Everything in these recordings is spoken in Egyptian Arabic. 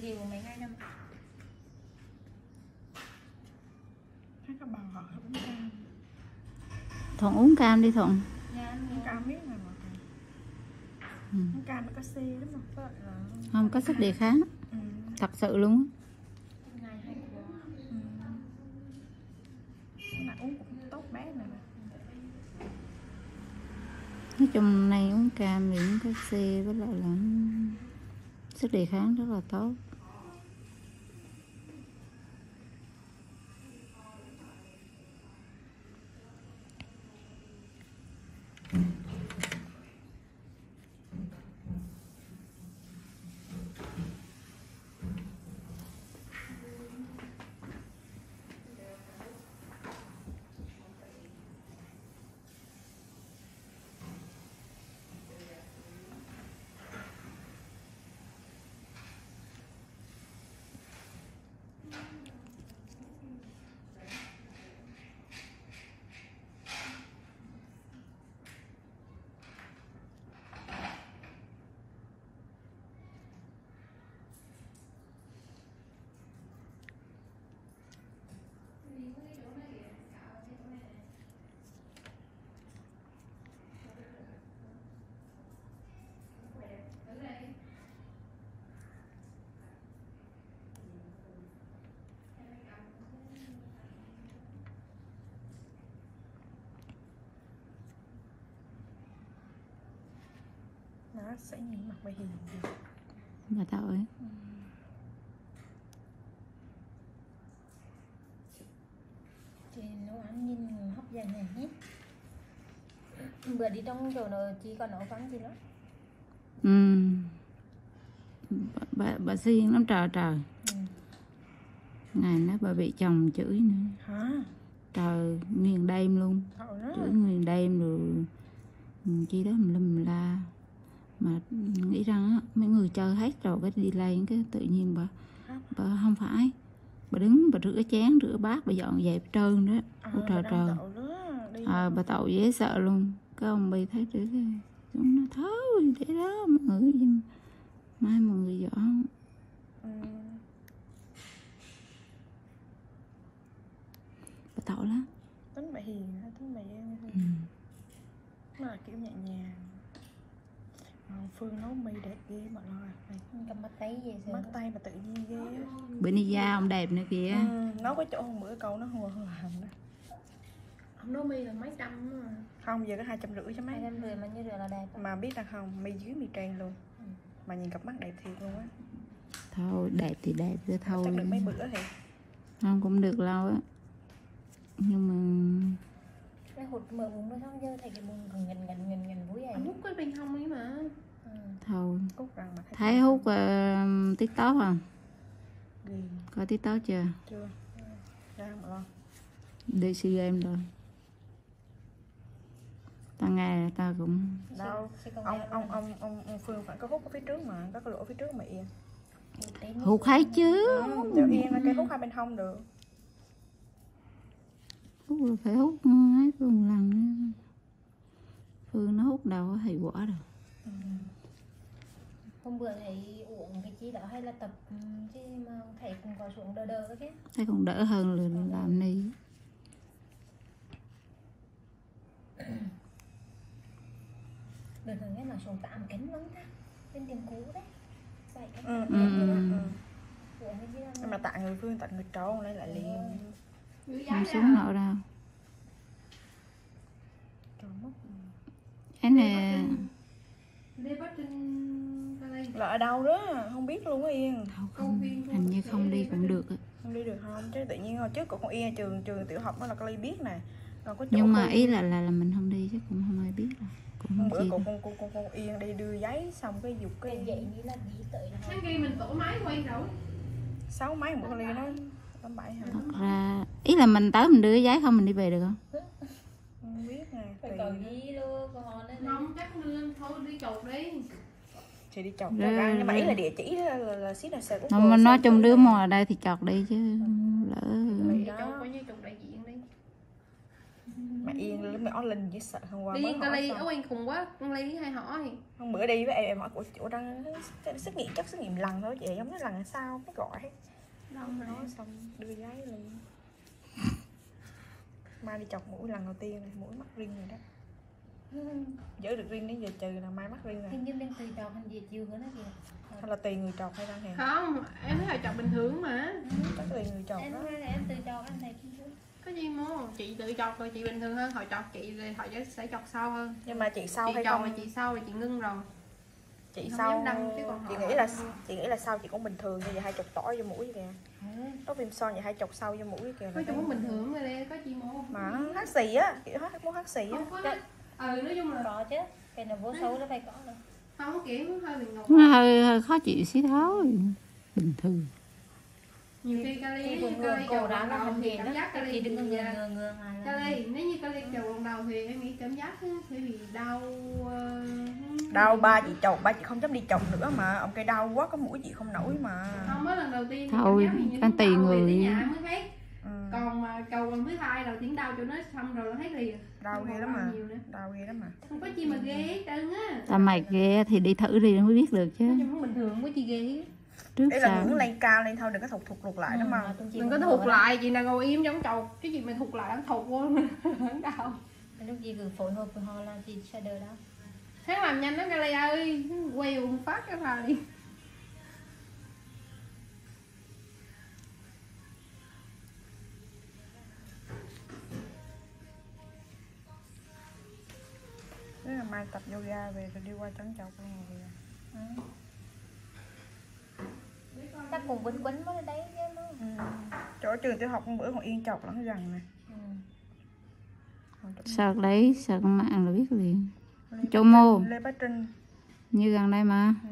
review mấy ngày năm thấy các bà họ uống cam thuận uống cam đi thuận nha uống cam biết là mà ừ. uống cam nó có C đúng không có là không có sức đề kháng ừ. thật sự luôn á. ngày hay của Ừ. mà uống cũng tốt bé này nè nói chung này uống cam thì uống có C với lại là sức đề kháng rất là tốt nó sẽ nhìn mặt bà hiền gì bà tội chị nấu ăn nhìn hấp dẫn này nhé bữa đi trong chỗ nó chị còn nấu ăn gì nữa ừ. bà, bà, bà siêng lắm trời trời ừ. ngày đó bà bị chồng chửi nữa hả trời nguyên đêm luôn cậu đó chửi nguyên đêm rồi ừ, chi đó mình lâm la mà nghĩ rằng á, mấy người chơi hết rồi cái đi lên cái tự nhiên bà bà không phải bà đứng bà rửa chén rửa bát bà dọn dẹp trơn đó à, Ôi trời bà trời. đang cậu đó đi à, bà tội dễ sợ luôn cái ông bị thấy thế thế chúng nó thôi để đó mọi người giùm. mai mọi người dọn ừ. bà tội lắm tính bà hiền hay tính bà gian ừ. nó là kiểu nhẹ nhàng còn phương nấu mì đẹp ghê mọi người này cầm bắt tay gì bắt tay mà tự nhiên ghê á bữa nay da ông đẹp nữa kìa ừ, nấu cái chỗ hôm bữa câu nó hùa hùa hầm đó ông nấu mì là mấy trăm mà không giờ có hai trăm rưỡi cho mấy hai trăm rưỡi mà như rửa là đẹp mà biết là không mì dưới mì trên luôn Ừ. mà nhìn cặp mắt đẹp thiệt luôn á thôi đẹp thì đẹp chứ thôi chắc được mấy bữa thì không cũng được lâu á nhưng mà cái hụt mở bún nó xong giờ thấy cái bún gần gần gần gần gần vui vậy Ông hút cái bên hông ấy mà ừ. thôi cút rằng mà thấy hút uh, tiktok không ghiền coi tiktok chưa chưa ra mọi người đi sea games rồi ta nghe là ta cũng đâu Sẽ còn ông ra ông luôn. ông ông ông phương phải có hút ở phía trước mà có cái lỗ phía trước mà yên Hụt đến hút hết chứ ừ, cho yên là cái hút hai bên hông được hút rồi phải hút hết luôn lần nữa phương nó hút đâu có hiệu quả đâu hôm bữa thấy uống cái chi đó hay là tập ừ, chứ mà thấy cũng có xuống đờ đờ cái thấy còn đỡ hơn là làm đi đợt thường ấy mà xuống tạm cánh lắm ta bên tiền cũ đấy bảy cánh ừ, Ừ. ừ, ừ, ừ. uống cái gì nhưng mà tại người phương tại người trốn lấy lại liền Dưới không giá xuống nổi đâu trốn mất cái này Đi bắt trên ta đây là ở đâu đó không biết luôn á yên không, không hình như không đi cũng được á. không đi được không chứ tự nhiên hồi trước của con yên trường trường tiểu học đó là con ly biết nè còn có chỗ nhưng mà khu- ý là là là mình không đi chứ cũng không ai biết đâu cũng hôm không bữa chi con đâu. con con con, con yên đi đưa giấy xong cái dục cái cái vậy như là đi tới là Sáng kia mình tổ máy quay rồi sáu mấy một con ly nó tám bảy hả thật ra ý là mình tới mình đưa cái giấy không mình đi về được không không biết nè phải tùy. cầu gì luôn còn nên Không chắc đưa thôi đi chột đi thì đi chọc Rồi, ra ra nhưng mà ý rồi. là địa chỉ là là, là xí là xe của mà cô, mình xe nói của chung cô đứa này. mò ở đây thì chọt đi chứ lỡ Mày Đi đó. chột coi như chột đại diện đi mẹ yên lúc mẹ Linh chỉ sợ hôm qua đi mới con hỏi ly xong. ở quanh khùng quá con ly hay hỏi hôm bữa đi với em em hỏi của chỗ đang xét nghiệm chắc xét nghiệm lần thôi chị không biết lần là sao cái gọi đâu nói xong đưa giấy lên mai đi chọc mũi lần đầu tiên này mũi mắc ring rồi đó giữ được ring đến giờ trừ là mai mắc ring rồi hình như đang tùy chọn hình gì chiều nữa đó kìa hay là tùy người chọc hay đang hẹn không em thấy là chọc bình thường mà chắc tùy người chọc em đó nói là em tùy chọn anh này cũng được có gì mô chị tự chọc rồi chị bình thường hơn họ chọc chị thì họ sẽ chọc sau hơn nhưng mà chị sau chị hay chọc không mà chị sau thì chị ngưng rồi chị không sau dám đăng chứ còn chị họ nghĩ là đăng. chị nghĩ là sau chị cũng bình thường như vậy hay chọc tỏi vô mũi kìa có viêm son vậy hay chọc sâu vô mũi kìa nói chung cũng bình thường rồi đây có chi mô mà nó hắt xì á kiểu hát muốn hắt xì á không có ừ nói chung là có chứ cái nào vô xấu nó phải có rồi không có kiểu hơi bị ngột nó hơi, hơi khó chịu xí thôi bình thường nhiều khi kali khi nếu vùng như ngừa kali cổ chầu đó lần nó đầu hình thì gì cảm đó giác chị kali đừng có bị ngừa à, ngừa ngừa mà là- kali nếu như kali chầu lần đầu thì em nghĩ cảm giác sẽ bị đau ờ, đau ba chị chọc ba chị không dám đi chọc nữa mà ông cây đau quá có mũi chị không nổi mà không mới lần đầu tiên Thôi, cảm giác mình như con nó tùy đau về người. tới nhà mới thấy ừ. còn mà cầu lần thứ hai đầu tiếng đau cho nó xong rồi nó thấy liền đau Không ghê còn lắm đau mà nhiều nữa. đau ghê lắm mà không có chi mà ghê hết trơn á ta mày ghê thì đi thử đi mới biết được chứ nói chung cũng bình thường không có chi ghê hết. trước đấy là sau muốn lên cao lên thôi đừng có thụt thụt lụt lại đó Ừ, mà mà tôi chỉ đừng có muốn thụt ngừa lại chị nào ngồi im trong chầu cái gì mà thụt lại ăn thụt vô vẫn đau đó. lúc chị cứ phối hợp với họ là chị sẽ đỡ đó thế làm nhanh lắm Kali ơi quay một phát cái vào đi thế là mai tập yoga về rồi đi qua trấn chọc luôn rồi ừ. chắc cùng quấn quấn mới đấy chứ nó ừ. chỗ trường tiểu học hôm bữa còn yên chọc lắm gần nè ừ. Còn chỗ- sợ lấy sợ con mạng là biết liền Lê chỗ Bá mô. Trinh- Lê Bá Trinh như gần đây mà ừ.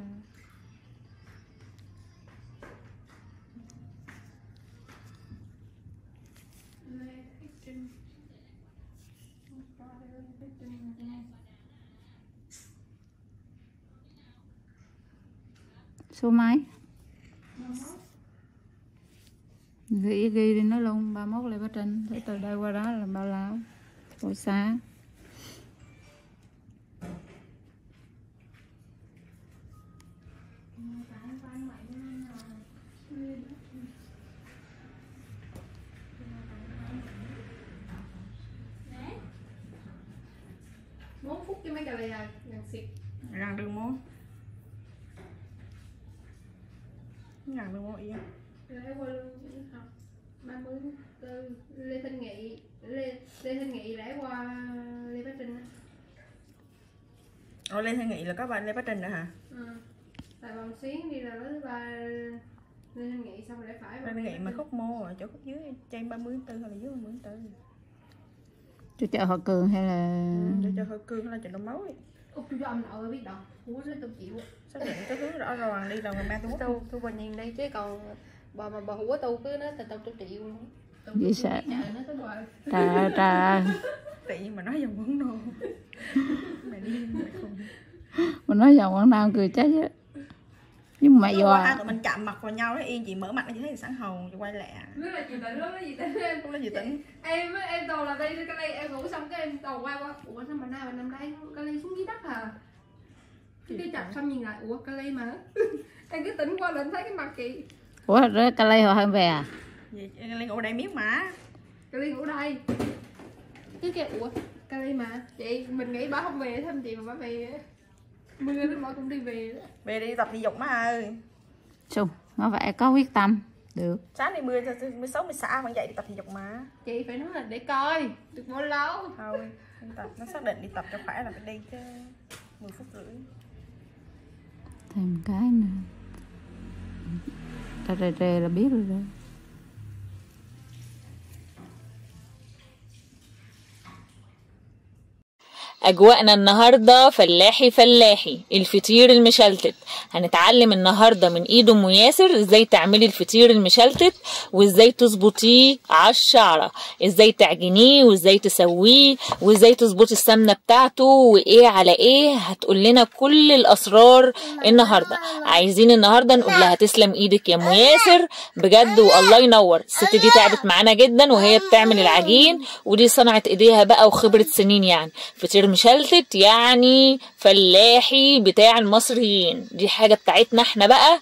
số mấy ghi ghi đi nó luôn 31 Lê Bá Trinh thế từ đây qua đó là bao lâu buổi sáng bốn phút cho mấy Kali à gần xịt gần đường mố gần đường mố yên Lễ qua lương học 30 từ Lê Thanh Nghị Lê, Lê Thanh Nghị lễ qua Lê Bá Trinh á. Ồ, Lê Thanh Nghị là có bạn Lê Bá Trinh nữa hả? ừ. tại vòng xuyến đi là thứ ba Lê Thanh Nghị xong lễ phải Lê Thanh Nghị mà khúc mô ở chỗ khúc dưới trên 30 tháng 4 hay là dưới 30 tháng 4 chỗ chợ Hòa Cường hay là Để cho hơi cương là chuyện đông máu ấy. Úc chú cho ông nội biết đâu Ủa nó tôi chịu Xác định cái hướng rõ ràng đi rồi ngày mai tôi hút tôi tôi còn nhìn đây chứ còn bà mà bà hủa tôi cứ nói từ tôi tôi chịu tôi Vậy sợ. chợ nó tới bờ trà trà Tự nhiên mà nói dòng vấn nô Mày đi mày không mình nói giọng quảng nam cười chết á nhưng mà Hôm qua hai dò tụi mình chạm mặt vào nhau đó Yên chị mở mặt chị thấy sẵn hồn chị quay lẹ Lúc là chị tỉnh lúc đó gì tỉnh em Không có gì tính em á, em toàn là đây cái đây em ngủ xong cái em toàn qua qua ủa sao mà nay mà nằm đây cái ly xuống dưới đất à cái chặt xong nhìn lại ủa cái ly mà em cứ tỉnh qua lên thấy cái mặt chị ủa rồi cà lê họ hơn về à Vậy Lên ngủ đây miếng mà cái ly ngủ đây cứ kêu ủa cái ly mà chị mình nghĩ bà không về thăm chị mà bà về mưa nó bà cũng đi về đó. Về đi tập thể dục má ơi Xung, nó phải có quyết tâm được Sáng đi mưa, mưa xấu mưa xả vẫn dậy đi tập thể dục mà chị phải nói là để coi được bao lâu Thôi đi tập, nó xác định đi tập cho khỏe là phải đi chứ 10 phút rưỡi thêm cái nữa ta rề rề là biết rồi đó أجواءنا النهاردة فلاحي فلاحي الفطير المشلتت هنتعلم النهاردة من إيد أم ياسر إزاي تعملي الفطير المشلتت وإزاي تظبطيه على الشعرة إزاي تعجنيه وإزاي تسويه وإزاي تظبطي السمنة بتاعته وإيه على إيه هتقول لنا كل الأسرار النهاردة عايزين النهاردة نقول لها تسلم إيدك يا أم ياسر بجد والله ينور الست دي تعبت معانا جدا وهي بتعمل العجين ودي صنعت ايديها بقى وخبرة سنين يعني فطير مشلتت يعني فلاحي بتاع المصريين دي حاجة بتاعتنا احنا بقى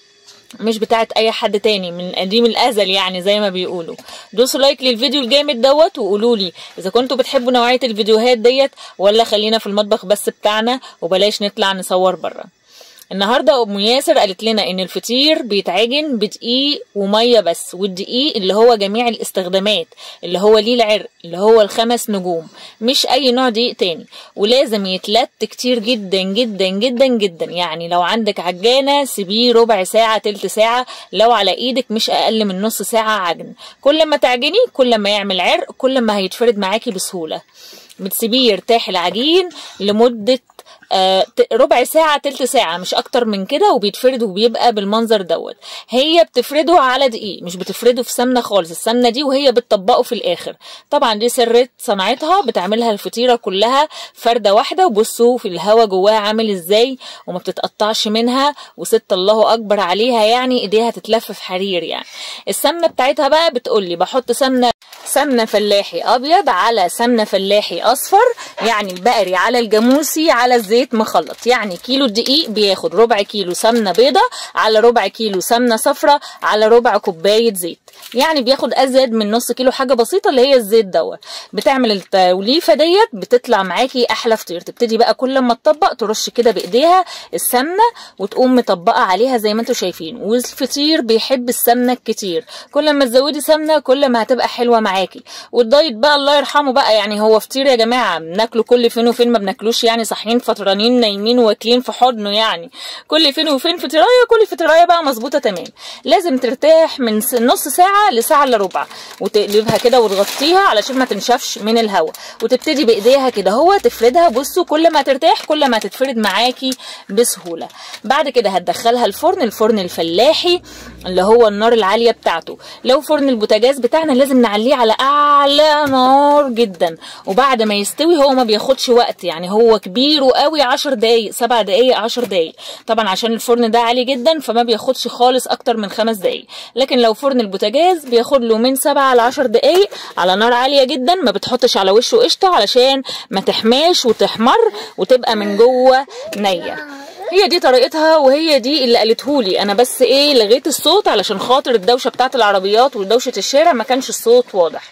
مش بتاعت اي حد تاني من قديم الازل يعني زي ما بيقولوا دوسوا لايك للفيديو الجامد دوت وقولوا لي اذا كنتوا بتحبوا نوعيه الفيديوهات ديت ولا خلينا في المطبخ بس بتاعنا وبلاش نطلع نصور بره النهارده ام ياسر قالت لنا ان الفطير بيتعجن بدقيق وميه بس والدقيق اللي هو جميع الاستخدامات اللي هو ليه العرق اللي هو الخمس نجوم مش اي نوع دقيق تاني ولازم يتلت كتير جدا جدا جدا جدا يعني لو عندك عجانه سيبيه ربع ساعه تلت ساعه لو على ايدك مش اقل من نص ساعه عجن كل ما تعجني كل ما يعمل عرق كل ما هيتفرد معاكي بسهوله بتسيبيه يرتاح العجين لمده آه ربع ساعة تلت ساعة مش أكتر من كده وبيتفرد وبيبقى بالمنظر دوت هي بتفرده على دقيق مش بتفرده في سمنة خالص السمنة دي وهي بتطبقه في الآخر طبعا دي سر صنعتها بتعملها الفطيرة كلها فردة واحدة وبصوا في الهوا جواها عامل ازاي وما بتتقطعش منها وست الله أكبر عليها يعني ايديها تتلف في حرير يعني السمنة بتاعتها بقى بتقولي بحط سمنة سمنة فلاحي أبيض على سمنة فلاحي أصفر يعني البقري على الجاموسي على الزيت زيت مخلط يعني كيلو الدقيق بياخد ربع كيلو سمنه بيضه على ربع كيلو سمنه صفرة على ربع كوبايه زيت يعني بياخد ازيد من نص كيلو حاجه بسيطه اللي هي الزيت دوت بتعمل التوليفه ديت بتطلع معاكي احلى فطير تبتدي بقى كل ما تطبق ترش كده بايديها السمنه وتقوم مطبقه عليها زي ما انتم شايفين والفطير بيحب السمنه الكتير كل ما تزودي سمنه كل ما هتبقى حلوه معاكي والدايت بقى الله يرحمه بقى يعني هو فطير يا جماعه بناكله كل فين وفين ما بناكلوش يعني صاحيين فطرانين نايمين واكلين في حضنه يعني كل فين وفين فطيرايه كل فطيرايه بقى مظبوطه تمام لازم ترتاح من نص ساعه لساعه الا ربع وتقلبها كده وتغطيها علشان ما تنشفش من الهواء وتبتدي بايديها كده هو تفردها بصوا كل ما ترتاح كل ما تتفرد معاكي بسهوله بعد كده هتدخلها الفرن الفرن الفلاحي اللي هو النار العاليه بتاعته لو فرن البوتاجاز بتاعنا لازم نعليه على اعلى نار جدا وبعد ما يستوي هو ما بياخدش وقت يعني هو كبير وقوي 10 دقايق 7 دقايق 10 دقايق طبعا عشان الفرن ده عالي جدا فما بياخدش خالص اكتر من خمس دقايق لكن لو فرن البوتاجاز بياخد له من 7 ل 10 دقايق على نار عاليه جدا ما بتحطش على وشه قشطه علشان ما تحماش وتحمر وتبقى من جوه نيه هي دي طريقتها وهي دي اللي قالتهولي انا بس ايه لغيت الصوت علشان خاطر الدوشه بتاعت العربيات ودوشه الشارع ما كانش الصوت واضح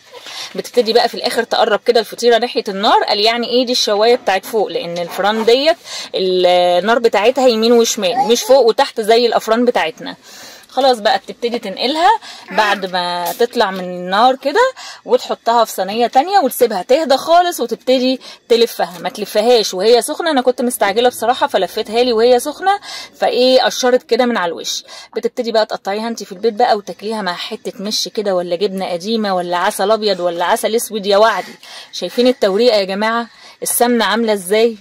بتبتدي بقى في الاخر تقرب كده الفطيره ناحيه النار قال يعني ايه دي الشوايه بتاعت فوق لان الفران ديت النار بتاعتها يمين وشمال مش فوق وتحت زي الافران بتاعتنا خلاص بقى بتبتدي تنقلها بعد ما تطلع من النار كده وتحطها في صينيه تانية وتسيبها تهدى خالص وتبتدي تلفها ما تلفهاش وهي سخنه انا كنت مستعجله بصراحه فلفتها لي وهي سخنه فايه قشرت كده من على الوش بتبتدي بقى تقطعيها انت في البيت بقى وتاكليها مع حته مش كده ولا جبنه قديمه ولا عسل ابيض ولا عسل اسود يا وعدي شايفين التوريقه يا جماعه السمنه عامله ازاي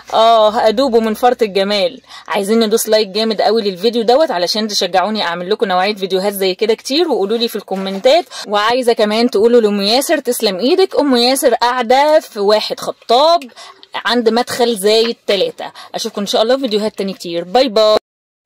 اه ادوبه من فرط الجمال عايزين ندوس لايك جامد قوي للفيديو دوت علشان تشجعوني اعمل لكم نوعيه فيديوهات زي كده كتير وقولوا لي في الكومنتات وعايزه كمان تقولوا لام ياسر تسلم ايدك ام ياسر قاعده في واحد خطاب عند مدخل زايد ثلاثة اشوفكم ان شاء الله في فيديوهات تاني كتير باي باي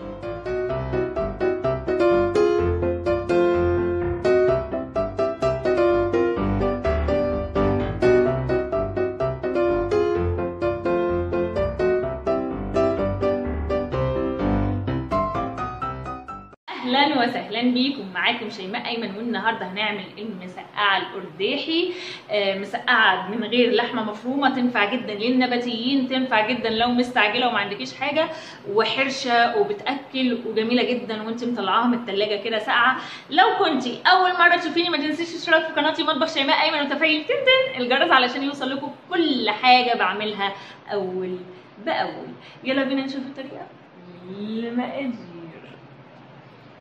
اهلا وسهلا بيكم معاكم شيماء ايمن والنهارده هنعمل المسقعه الارداحي آه، مسقعه من غير لحمه مفرومه تنفع جدا للنباتيين تنفع جدا لو مستعجله وما عندكيش حاجه وحرشه وبتاكل وجميله جدا وانت مطلعاها من التلاجة كده ساقعه لو كنتي اول مره تشوفيني ما تنسيش اشتراك في قناتي مطبخ شيماء ايمن وتفعيل تنتن الجرس علشان يوصل لكم كل حاجه بعملها اول باول يلا بينا نشوف الطريقه المقادير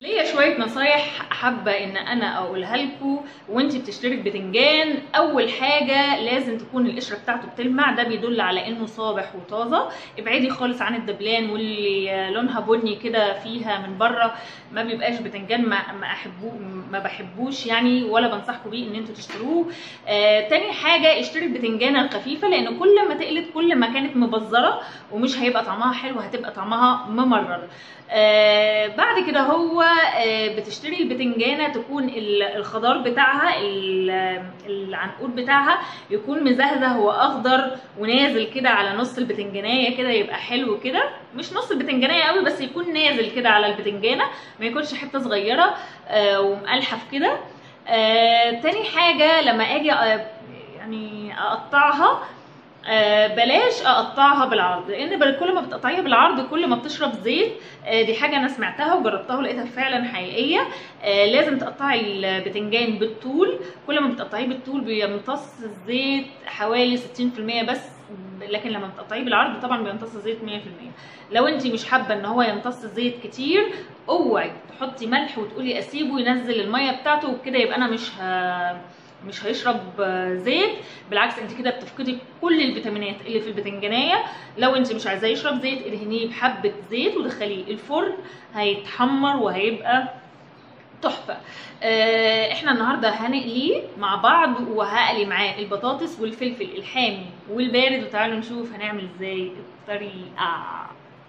ليا شويه نصايح حابه ان انا اقولها لكم وانت بتشتري البتنجان اول حاجه لازم تكون القشره بتاعته بتلمع ده بيدل على انه صابح وطازه ابعدي خالص عن الدبلان واللي لونها بني كده فيها من بره ما بيبقاش بتنجان ما ما احبوه ما بحبوش يعني ولا بنصحكم بيه ان انتوا تشتروه آه تاني حاجه اشتري البتنجانه الخفيفه لان كل ما تقلت كل ما كانت مبزره ومش هيبقى طعمها حلو هتبقى طعمها ممرر آه بعد كده هو آه بتشتري البتنجانه تكون ال- الخضار بتاعها ال- العنقود بتاعها يكون مزهزه واخضر ونازل كده على نص البتنجانيه كده يبقى حلو كده مش نص البتنجانيه قوي بس يكون نازل كده على البتنجانه ما يكونش حته صغيره آه ومقلحف كده آه تاني حاجه لما اجي آه يعني اقطعها آه بلاش اقطعها بالعرض لان بل- كل ما بتقطعيها بالعرض كل ما بتشرب زيت آه دي حاجه انا سمعتها وجربتها ولقيتها فعلا حقيقيه آه لازم تقطعي البتنجان بالطول كل ما بتقطعيه بالطول بيمتص الزيت حوالي 60% بس لكن لما بتقطعيه بالعرض طبعا بيمتص الزيت 100% لو انت مش حابه ان هو يمتص الزيت كتير اوعي تحطي ملح وتقولي اسيبه ينزل الميه بتاعته وبكده يبقى انا مش ه... مش هيشرب آه، زيت بالعكس انت كده بتفقدي كل الفيتامينات اللي في البتنجانيه لو انت مش عايزاه يشرب زيت ادهنيه بحبه زيت ودخليه الفرن هيتحمر وهيبقى تحفه آه، احنا النهارده هنقليه مع بعض وهقلي معاه البطاطس والفلفل الحامي والبارد وتعالوا نشوف هنعمل ازاي الطريقه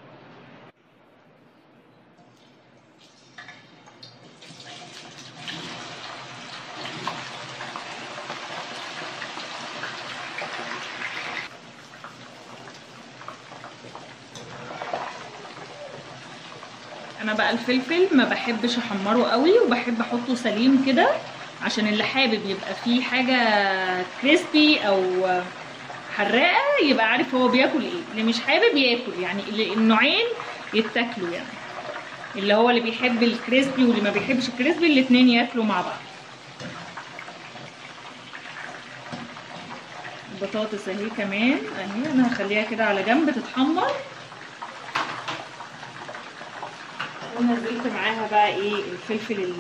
انا بقى الفلفل ما بحبش احمره قوي وبحب احطه سليم كده عشان اللي حابب يبقى فيه حاجه كريسبي او حراقه يبقى عارف هو بياكل ايه اللي مش حابب ياكل يعني اللي- النوعين يتاكلوا يعني اللي هو اللي بيحب الكريسبي واللي ما بيحبش الكريسبي الاتنين ياكلوا مع بعض البطاطس اهي كمان اهي انا هخليها كده على جنب تتحمر ونزلت معاها بقى ايه الفلفل ال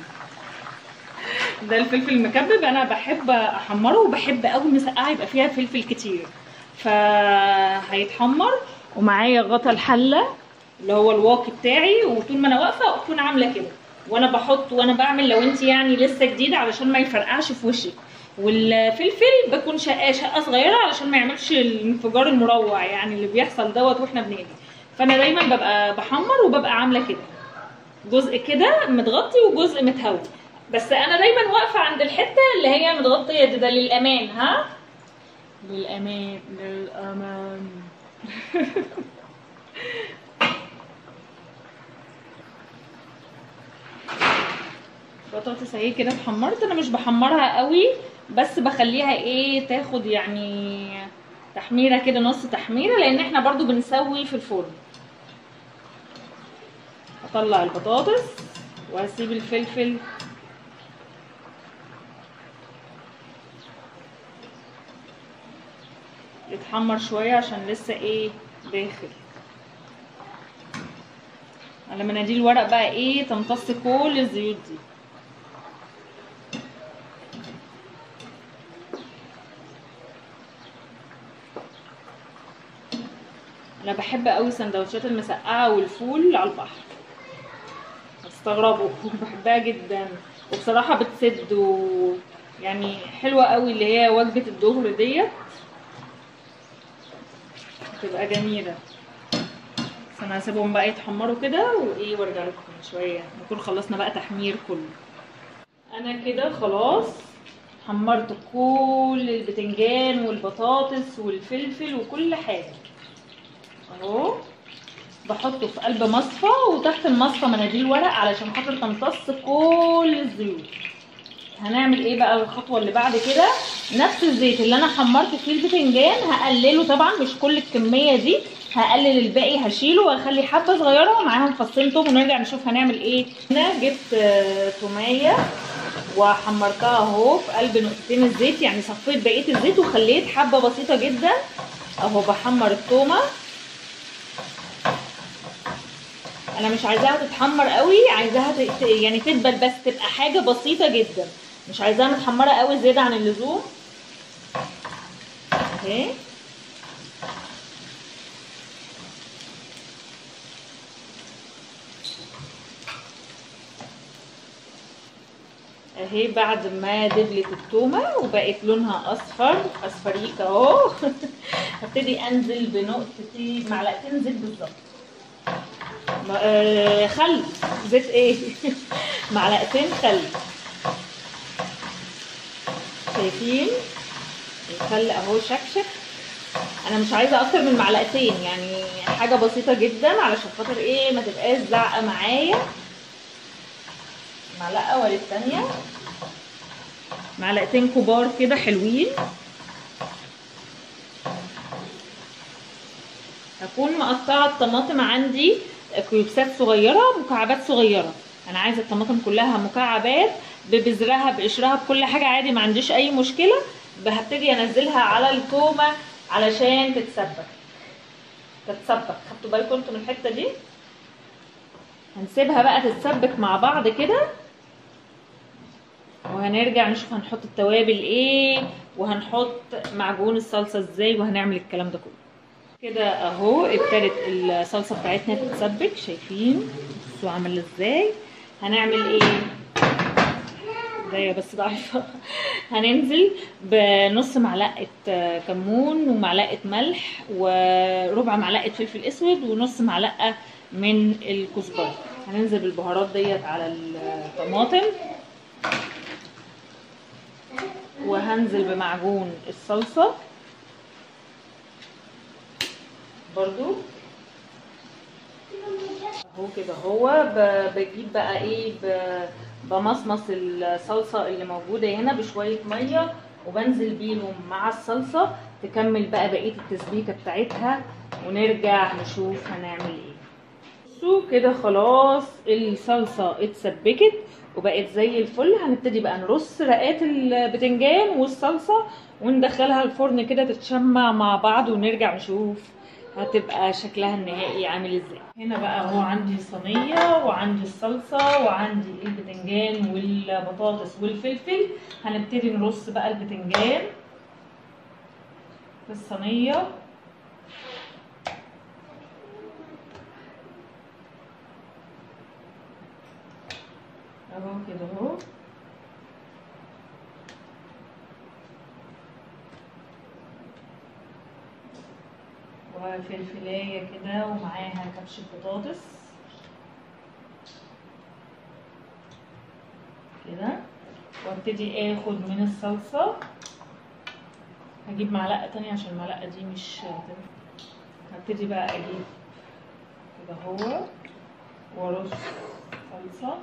ده الفلفل المكبب انا بحب احمره وبحب قوي مسقعه يبقى فيها فلفل كتير فهيتحمر ومعايا غطا الحله اللي هو الواقي بتاعي وطول ما انا واقفه اكون عامله كده وانا بحط وانا بعمل لو انت يعني لسه جديده علشان ما يفرقعش في وشك والفلفل بكون شقاه شقه صغيره علشان ما يعملش الانفجار المروع يعني اللي بيحصل دوت واحنا بنقلي فانا دايما ببقى بحمر وببقى عامله كده جزء كده متغطي وجزء متهوي بس انا دايما واقفه عند الحته اللي هي متغطيه دي ده للامان ها للامان للامان بطاطس اهي كده اتحمرت انا مش بحمرها قوي بس بخليها ايه تاخد يعني تحميره كده نص تحميره لان احنا برضو بنسوي في الفرن اطلع البطاطس وهسيب الفلفل يتحمر شويه عشان لسه ايه داخل على مناديل الورق بقى ايه تمتص كل الزيوت دي انا بحب قوي سندوتشات المسقعه والفول على البحر هتستغربوا بحبها جدا وبصراحه بتسد و... يعني حلوه قوي اللي هي وجبه الظهر ديت بتبقى جميله بس انا هسيبهم بقى يتحمروا كده وايه وارجع لكم شويه نكون خلصنا بقى تحمير كله انا كده خلاص حمرت كل البتنجان والبطاطس والفلفل وكل حاجه اهو بحطه في قلب مصفى وتحت المصفى مناديل ورق علشان خاطر تمتص كل الزيوت هنعمل ايه بقى الخطوه اللي بعد كده نفس الزيت اللي انا حمرت فيه البتنجان هقلله طبعا مش كل الكميه دي هقلل الباقي هشيله واخلي حبه صغيره ومعاهم فصين توم ونرجع نشوف هنعمل ايه هنا جبت آه، توميه وحمرتها اهو في قلب نقطتين الزيت يعني صفيت بقيه الزيت وخليت حبه بسيطه جدا اهو بحمر التومه انا مش عايزاها تتحمر قوي عايزاها ت- ت- يعني تدبل بس تبقى حاجه بسيطه جدا مش عايزاها متحمره قوي زياده عن اللزوم اهي اهي بعد ما دبلت التومه وبقت لونها اصفر اصفريك اهو هبتدي انزل بنقطتين معلقتين زيت بالظبط ما- آه، خل زيت ايه معلقتين خل شايفين الخل اهو شكشك انا مش عايزه اكتر من معلقتين يعني حاجه بسيطه جدا علشان خاطر ايه ما تبقاش زعقه معايا معلقه ولا التانية معلقتين كبار كده حلوين هكون مقطعه الطماطم عندي كيوبسات صغيره مكعبات صغيره انا عايزه الطماطم كلها مكعبات ببذرها بقشرها بكل حاجه عادي ما عنديش اي مشكله هبتدي انزلها على التومه علشان تتسبك تتسبك خدتوا بالكم انتوا من الحته دي هنسيبها بقى تتسبك مع بعض كده وهنرجع نشوف هنحط التوابل ايه وهنحط معجون الصلصه ازاي وهنعمل الكلام ده كله كده اهو ابتدت الصلصه بتاعتنا تتسبك شايفين بصوا عامله ازاي هنعمل ايه ده بس ضعيفه هننزل بنص معلقه آه، كمون ومعلقه ملح وربع معلقه فلفل اسود ونص معلقه من الكزبره هننزل بالبهارات ديت على الطماطم وهنزل بمعجون الصلصه برضو اهو كده هو ب- بجيب بقى ايه ب- بمصمص الصلصه اللي موجوده هنا بشويه ميه وبنزل بيهم مع الصلصه تكمل بقى بقيه التسبيكه بتاعتها ونرجع نشوف هنعمل ايه بصوا كده خلاص الصلصه اتسبكت وبقت زي الفل هنبتدي بقى نرص رقات البتنجان والصلصه وندخلها الفرن كده تتشمع مع بعض ونرجع نشوف هتبقى شكلها النهائي عامل ازاي هنا بقى هو عندي صينيه وعندي الصلصه وعندي البتنجان والبطاطس والفلفل هنبتدي نرص بقى البتنجان في الصينيه اهو كده اهو وفلفلايه كده ومعاها كبش بطاطس كده وابتدي اخد من الصلصه هجيب معلقه تانية عشان المعلقه دي مش هبتدي بقى اجيب كده هو وارص صلصه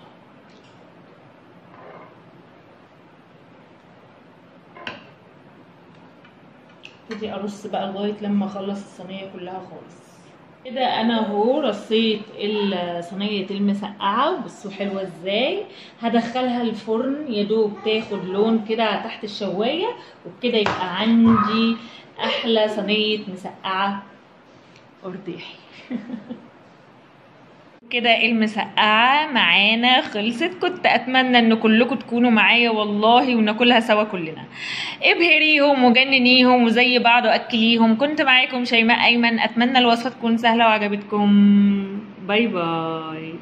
ابتدي ارص بقى لغايه لما اخلص الصينيه كلها خالص كده انا اهو رصيت الصينيه المسقعه وبصوا حلوه ازاي هدخلها الفرن يا دوب تاخد لون كده تحت الشوايه وبكده يبقى عندي احلى صينيه مسقعه قرداحي كده المسقعة معانا خلصت كنت أتمنى إن كلكم تكونوا معايا والله وناكلها سوا كلنا ابهريهم وجننيهم وزي بعض وأكليهم كنت معاكم شيماء أيمن أتمنى الوصفة تكون سهلة وعجبتكم باي باي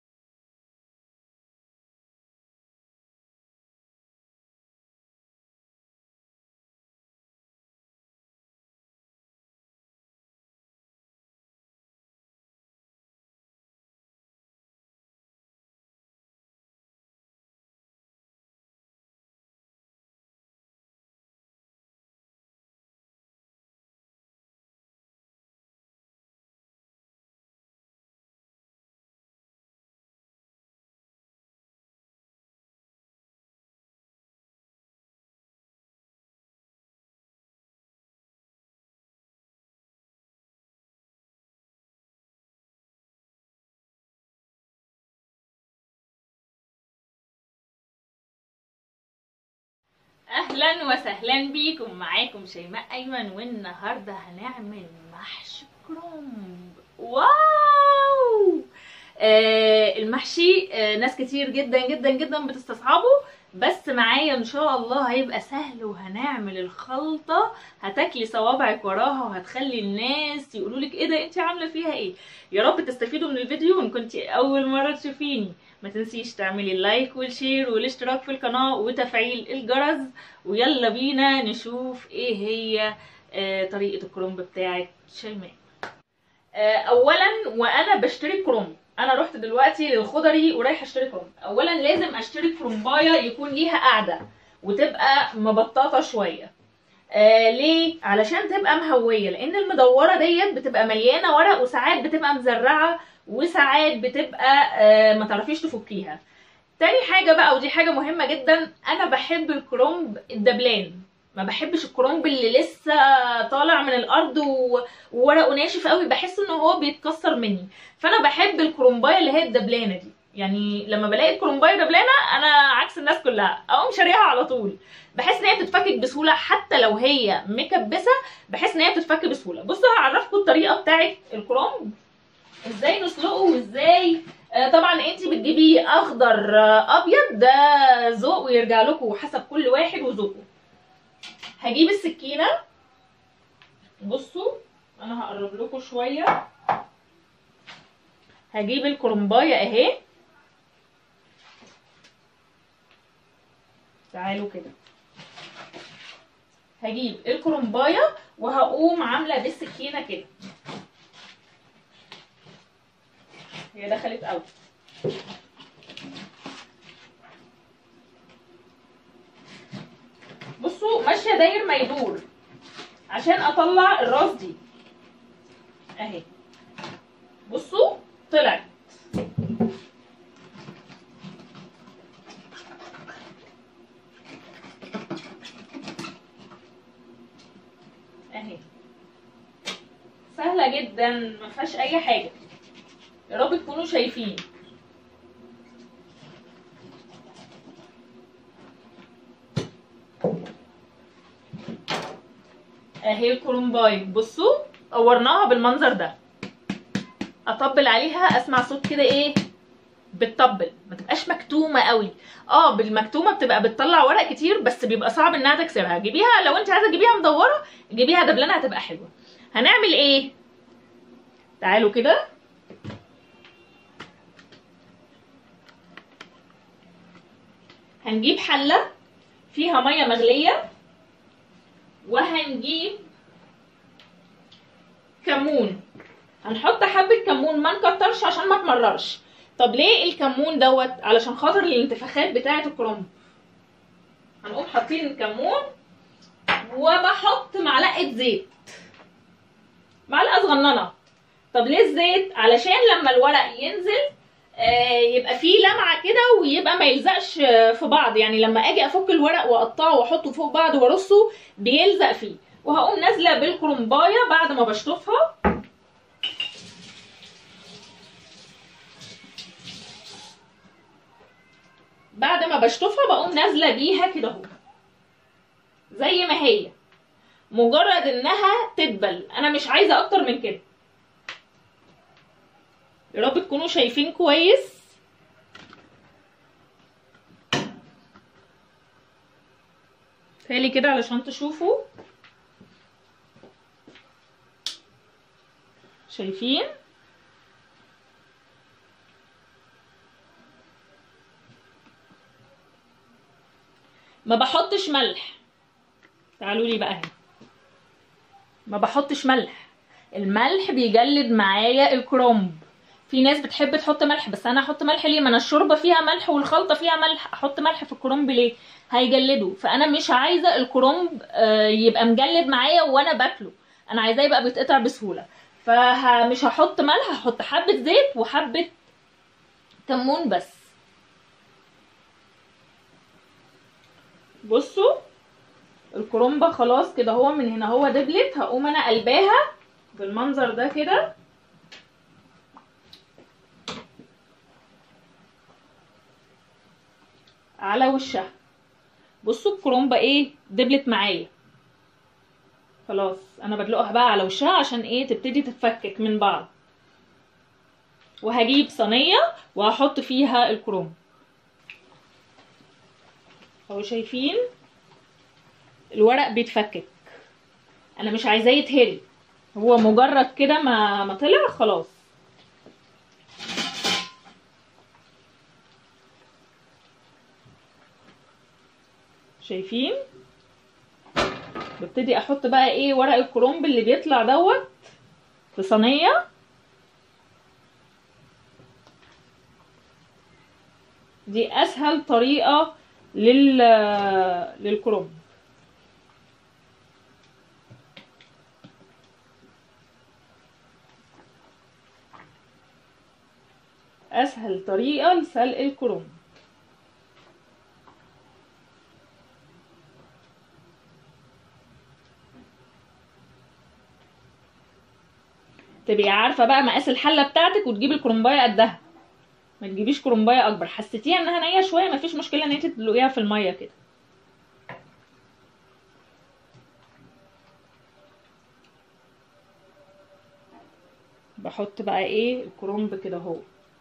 اهلا وسهلا بيكم معاكم شيماء ايمن والنهارده هنعمل محشي كرنب واو آه المحشي آه ناس كتير جدا جدا جدا بتستصعبه بس معايا ان شاء الله هيبقى سهل وهنعمل الخلطة هتاكلي صوابعك وراها وهتخلي الناس يقولوا لك ايه ده انت عاملة فيها ايه يا رب تستفيدوا من الفيديو وان كنت اول مرة تشوفيني ما تنسيش تعملي اللايك والشير والاشتراك في القناة وتفعيل الجرس ويلا بينا نشوف ايه هي آه طريقة الكرنب بتاعت شيماء آه اولا وانا بشتري كرنب انا رحت دلوقتي للخضري ورايحه اشتري كرنب اولا لازم اشتري كرنبايه يكون ليها قاعده وتبقى مبططه شويه آه ليه علشان تبقى مهويه لان المدوره ديت بتبقى مليانه ورق وساعات بتبقى مزرعه وساعات بتبقى آه ما تعرفيش تفكيها تاني حاجه بقى ودي حاجه مهمه جدا انا بحب الكرنب الدبلان ما بحبش الكرنب اللي لسه طالع من الارض و... وورقه ناشف قوي بحس ان هو بيتكسر مني فانا بحب الكرنبايه اللي هي الدبلانه دي يعني لما بلاقي الكرنبايه دبلانه انا عكس الناس كلها اقوم شاريها على طول بحس ان هي بتتفكك بسهوله حتى لو هي مكبسه بحس ان هي بتتفك بسهوله بصوا هعرفكم الطريقه بتاعه الكرنب ازاي نسلقه وازاي آه طبعا انت بتجيبي اخضر آه ابيض ده ذوق ويرجع لكم حسب كل واحد وذوقه هجيب السكينه بصوا انا هقرب لكم شويه هجيب الكرنبايه اهي تعالوا كده هجيب الكرنبايه وهقوم عامله بالسكينه كده هي دخلت قوي بصوا ماشيه داير ما يدور عشان اطلع الراس دي اهي بصوا طلعت اهي سهله جدا ما فيهاش اي حاجه يا رب تكونوا شايفين اهي الكرومباي بصوا قورناها بالمنظر ده اطبل عليها اسمع صوت كده ايه بتطبل ما تبقاش مكتومه قوي اه بالمكتومه بتبقى بتطلع ورق كتير بس بيبقى صعب انها تكسرها جيبيها لو انت عايزه تجيبيها مدوره جيبيها دبلانه هتبقى حلوه هنعمل ايه تعالوا كده هنجيب حله فيها ميه مغليه وهنجيب كمون هنحط حبة كمون ما نكترش عشان ما تمررش طب ليه الكمون دوت علشان خاطر الانتفاخات بتاعة الكرنب هنقوم حاطين الكمون وبحط معلقة زيت معلقة صغننة طب ليه الزيت علشان لما الورق ينزل آه يبقى فيه لمعة كده ويبقى ما يلزقش في بعض يعني لما اجي افك الورق واقطعه واحطه فوق بعض وارصه بيلزق فيه وهقوم نازله بالكرنبايه بعد ما بشطفها بعد ما بشطفها بقوم نازله بيها كده اهو زي ما هي مجرد انها تدبل انا مش عايزه اكتر من كده يا رب تكونوا شايفين كويس تالي كده علشان تشوفوا شايفين ما بحطش ملح تعالوا لي بقى هنا ما بحطش ملح الملح بيجلد معايا الكرنب في ناس بتحب تحط ملح بس انا احط ملح ليه ما انا الشوربه فيها ملح والخلطه فيها ملح احط ملح في الكرنب ليه هيجلده فانا مش عايزه الكرنب يبقى مجلد معايا وانا باكله انا عايزاه يبقى بيتقطع بسهوله فمش هحط ملح هحط حبه زيت وحبه كمون بس بصوا الكرنبه خلاص كده هو من هنا هو دبلت هقوم انا قلباها بالمنظر ده كده على وشها بصوا الكرومبه ايه دبلت معايا خلاص انا بدلقها بقى على وشها عشان ايه تبتدي تتفكك من بعض وهجيب صينيه وهحط فيها الكروم اهو شايفين الورق بيتفكك انا مش عايزاه يتهري هو مجرد كده ما ما طلع خلاص شايفين ببتدي احط بقى ايه ورق الكرنب اللي بيطلع دوت في صينيه دي اسهل طريقه لل للكرنب اسهل طريقه لسلق الكرنب تبقي عارفه بقى مقاس الحله بتاعتك وتجيبي الكرنبايه قدها ما تجيبيش كرنبايه اكبر حسيتيها انها نيه شويه مفيش مشكله ان انت تدلقيها في الميه كده بحط بقى ايه الكرنب كده اهو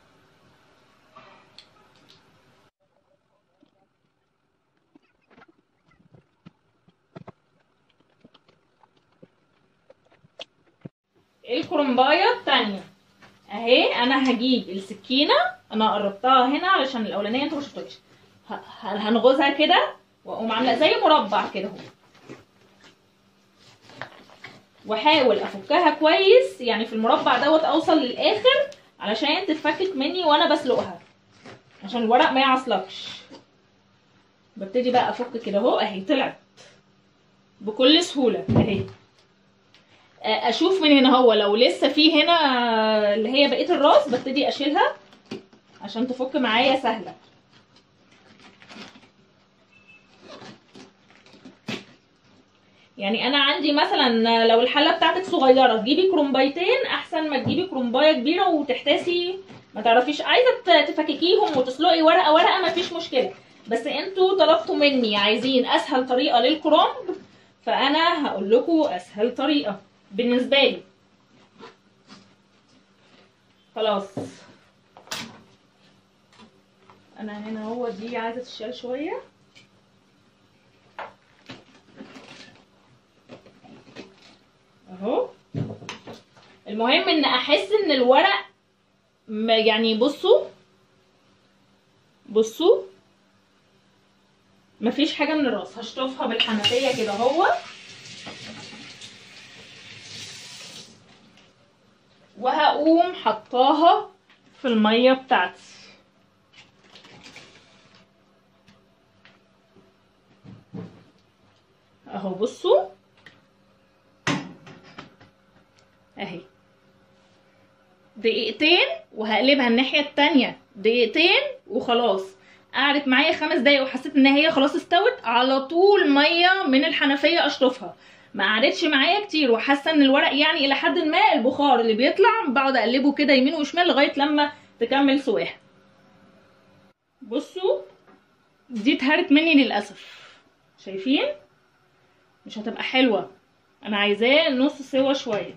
الكرنبايه التانية اهي انا هجيب السكينه انا قربتها هنا علشان الاولانيه انتوا ما شفتوش ه- ه- هنغزها كده واقوم عامله زي مربع كده اهو واحاول افكها كويس يعني في المربع دوت اوصل للاخر علشان تتفكك مني وانا بسلقها عشان الورق ما يعصلكش ببتدي بقى افك كده اهو اهي طلعت بكل سهوله اهي اشوف من هنا هو لو لسه في هنا اللي هي بقيه الراس ببتدي اشيلها عشان تفك معايا سهله يعني انا عندي مثلا لو الحله بتاعتك صغيره تجيبي كرومبايتين احسن ما تجيبي كرومبايه كبيره وتحتاسي ما تعرفيش عايزه ت- تفككيهم وتسلقي ورقه ورقه ما فيش مشكله بس انتوا طلبتوا مني عايزين اسهل طريقه للكرومب فانا هقول لكم اسهل طريقه بالنسبه لي خلاص انا هنا هو دي عايزه تشال شويه اهو المهم ان احس ان الورق ما- يعني بصوا بصوا مفيش حاجه من الراس هشطفها بالحنفيه كده اهو وهقوم حطاها في الميه بتاعتي اهو بصوا اهي دقيقتين وهقلبها الناحية التانية دقيقتين وخلاص قعدت معايا خمس دقايق وحسيت ان هي خلاص استوت على طول مية من الحنفية اشطفها ما قعدتش معايا كتير وحاسه ان الورق يعني الى حد ما البخار اللي بيطلع بقعد اقلبه كده يمين وشمال لغايه لما تكمل سواها بصوا دي اتهرت مني للاسف شايفين مش هتبقى حلوه انا عايزاه نص سوا شويه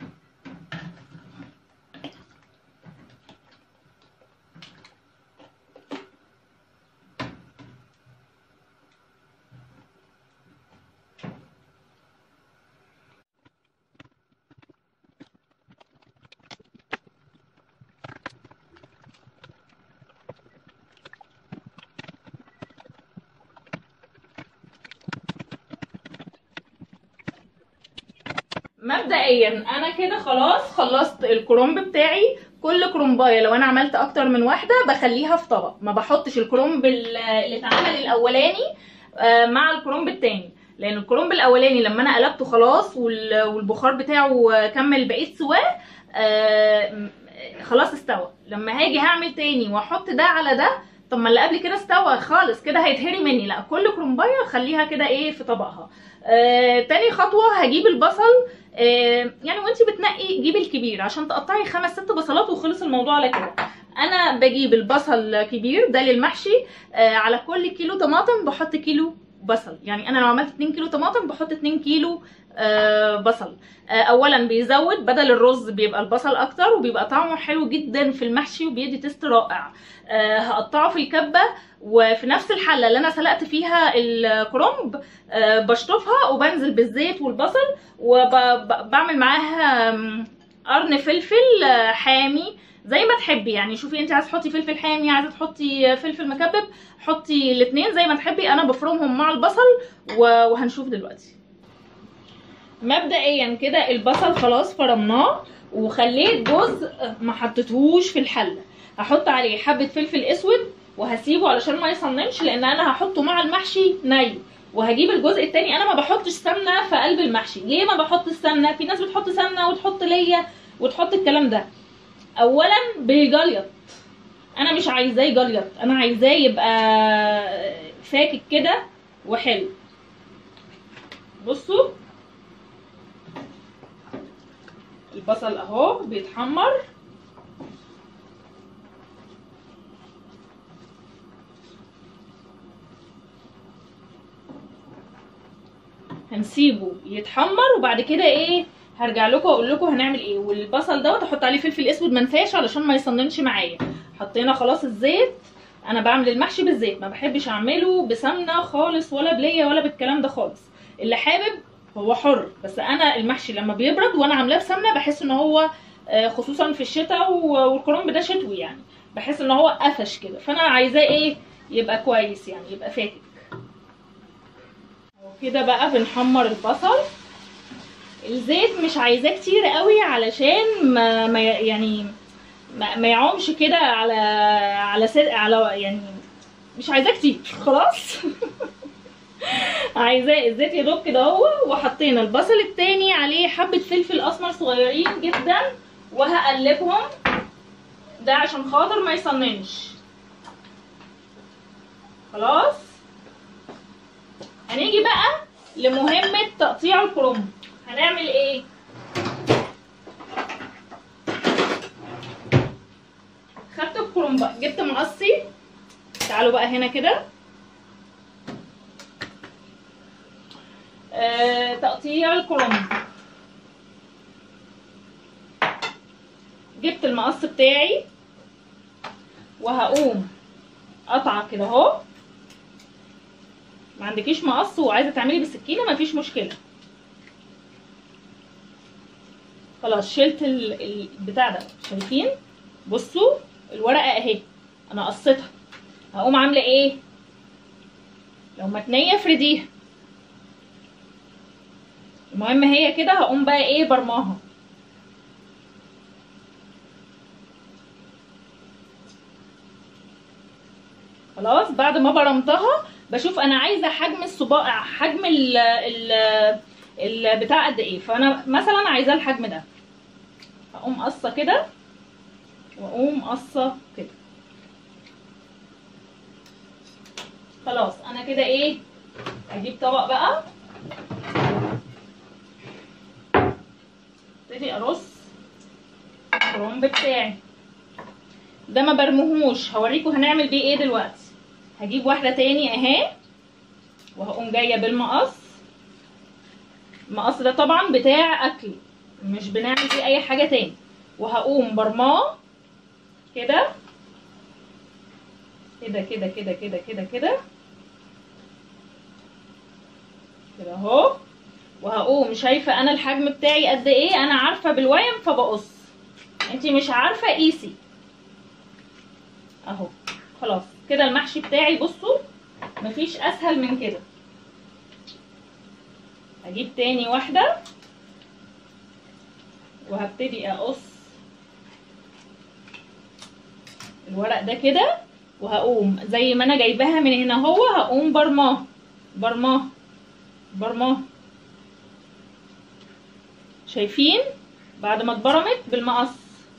مبدئيا انا كده خلاص خلصت الكرومب بتاعي كل كرومبايه لو انا عملت اكتر من واحده بخليها في طبق ما بحطش الكرومب ال- اللي اتعمل الاولاني آه، مع الكرومب التاني لان الكرومب الاولاني لما انا قلبته خلاص وال- والبخار بتاعه كمل بقيه سواه آه، م- خلاص استوى لما هاجي هعمل تاني واحط ده على ده طب ما اللي قبل كده استوى خالص كده هيتهري مني لا كل كرومبايه خليها كده ايه في طبقها آه، تاني خطوه هجيب البصل آه، يعني وانت بتنقي جيبي الكبير عشان تقطعي خمس ست بصلات وخلص الموضوع على كده انا بجيب البصل كبير ده للمحشي آه، على كل كيلو طماطم بحط كيلو بصل يعني انا لو عملت 2 كيلو طماطم بحط 2 كيلو آه بصل آه اولا بيزود بدل الرز بيبقى البصل اكتر وبيبقى طعمه حلو جدا في المحشي وبيدي تيست رائع آه هقطعه في الكبه وفي نفس الحله اللي انا سلقت فيها الكرنب آه بشطفها وبنزل بالزيت والبصل وبعمل معاها آم، قرن فلفل آه، حامي زي ما تحبي يعني شوفي انت عايزه تحطي فلفل حامي عايزه تحطي فلفل مكبب حطي الاثنين زي ما تحبي انا بفرمهم مع البصل و- وهنشوف دلوقتي مبدئيا كده البصل خلاص فرمناه وخليت جزء ما حطيتهوش في الحله هحط عليه حبه فلفل اسود وهسيبه علشان ما يصننش لان انا هحطه مع المحشي ني وهجيب الجزء التاني انا ما بحطش سمنه في قلب المحشي ليه ما بحط السمنه في ناس بتحط سمنه وتحط ليا وتحط الكلام ده اولا بيجليط انا مش عايزاه يجليط انا عايزاه يبقى فاكك كده وحلو بصوا البصل اهو بيتحمر هنسيبه يتحمر وبعد كده ايه هرجع لكم واقول لكم هنعمل ايه والبصل دوت احط عليه فلفل اسود منفاش علشان ما يصننش معايا حطينا خلاص الزيت انا بعمل المحشي بالزيت ما بحبش اعمله بسمنه خالص ولا بليه ولا بالكلام ده خالص اللي حابب هو حر بس انا المحشي لما بيبرد وانا عاملاه بسمنه بحس ان هو آه، خصوصا في الشتاء و- والكرنب ده شتوي يعني بحس ان هو قفش كده فانا عايزاه ايه يبقى كويس يعني يبقى فاتك وكده بقى بنحمر البصل الزيت مش عايزاه كتير قوي علشان ما, ما يعني ما, ما يعومش كده على على سر على يعني مش عايزاه كتير خلاص عايزاه الزيت يا دوب كده اهو وحطينا البصل التاني عليه حبه فلفل اسمر صغيرين جدا وهقلبهم ده عشان خاطر ما يصننش خلاص هنيجي بقى لمهمة تقطيع الكرنب هنعمل ايه خدت الكرنب بقى، جبت مقصي تعالوا بقى هنا كده آه، تقطيع الكرنب جبت المقص بتاعي وهقوم قطعه كده اهو ما عندكيش مقص وعايزه تعملي بالسكينه مفيش مشكله خلاص شلت ال- البتاع ده شايفين بصوا الورقه اهي انا قصيتها هقوم عامله ايه لو متنيه افرديها المهم هي كده هقوم بقى ايه برماها خلاص بعد ما برمتها بشوف انا عايزه حجم الصباع حجم ال ال البتاع قد ايه فانا مثلا عايزاه الحجم ده هقوم قصه كده واقوم قصه كده خلاص انا كده ايه اجيب طبق بقى ابتدي ارص الكرنب بتاعي ده ما برموهوش هوريكم هنعمل بيه ايه دلوقتي هجيب واحده تاني اهي وهقوم جايه بالمقص المقص ده طبعا بتاع اكل مش بنعمل فيه اي حاجه تاني وهقوم برماه كده كده كده كده كده كده كده كده اهو وهقوم شايفه انا الحجم بتاعي قد ايه انا عارفه بالويم فبقص انتي مش عارفه قيسي اهو خلاص كده المحشي بتاعي بصوا مفيش اسهل من كده هجيب تاني واحده وهبتدي اقص الورق ده كده وهقوم زي ما انا جايباها من هنا هو هقوم برماه برماه برماه شايفين بعد ما اتبرمت بالمقص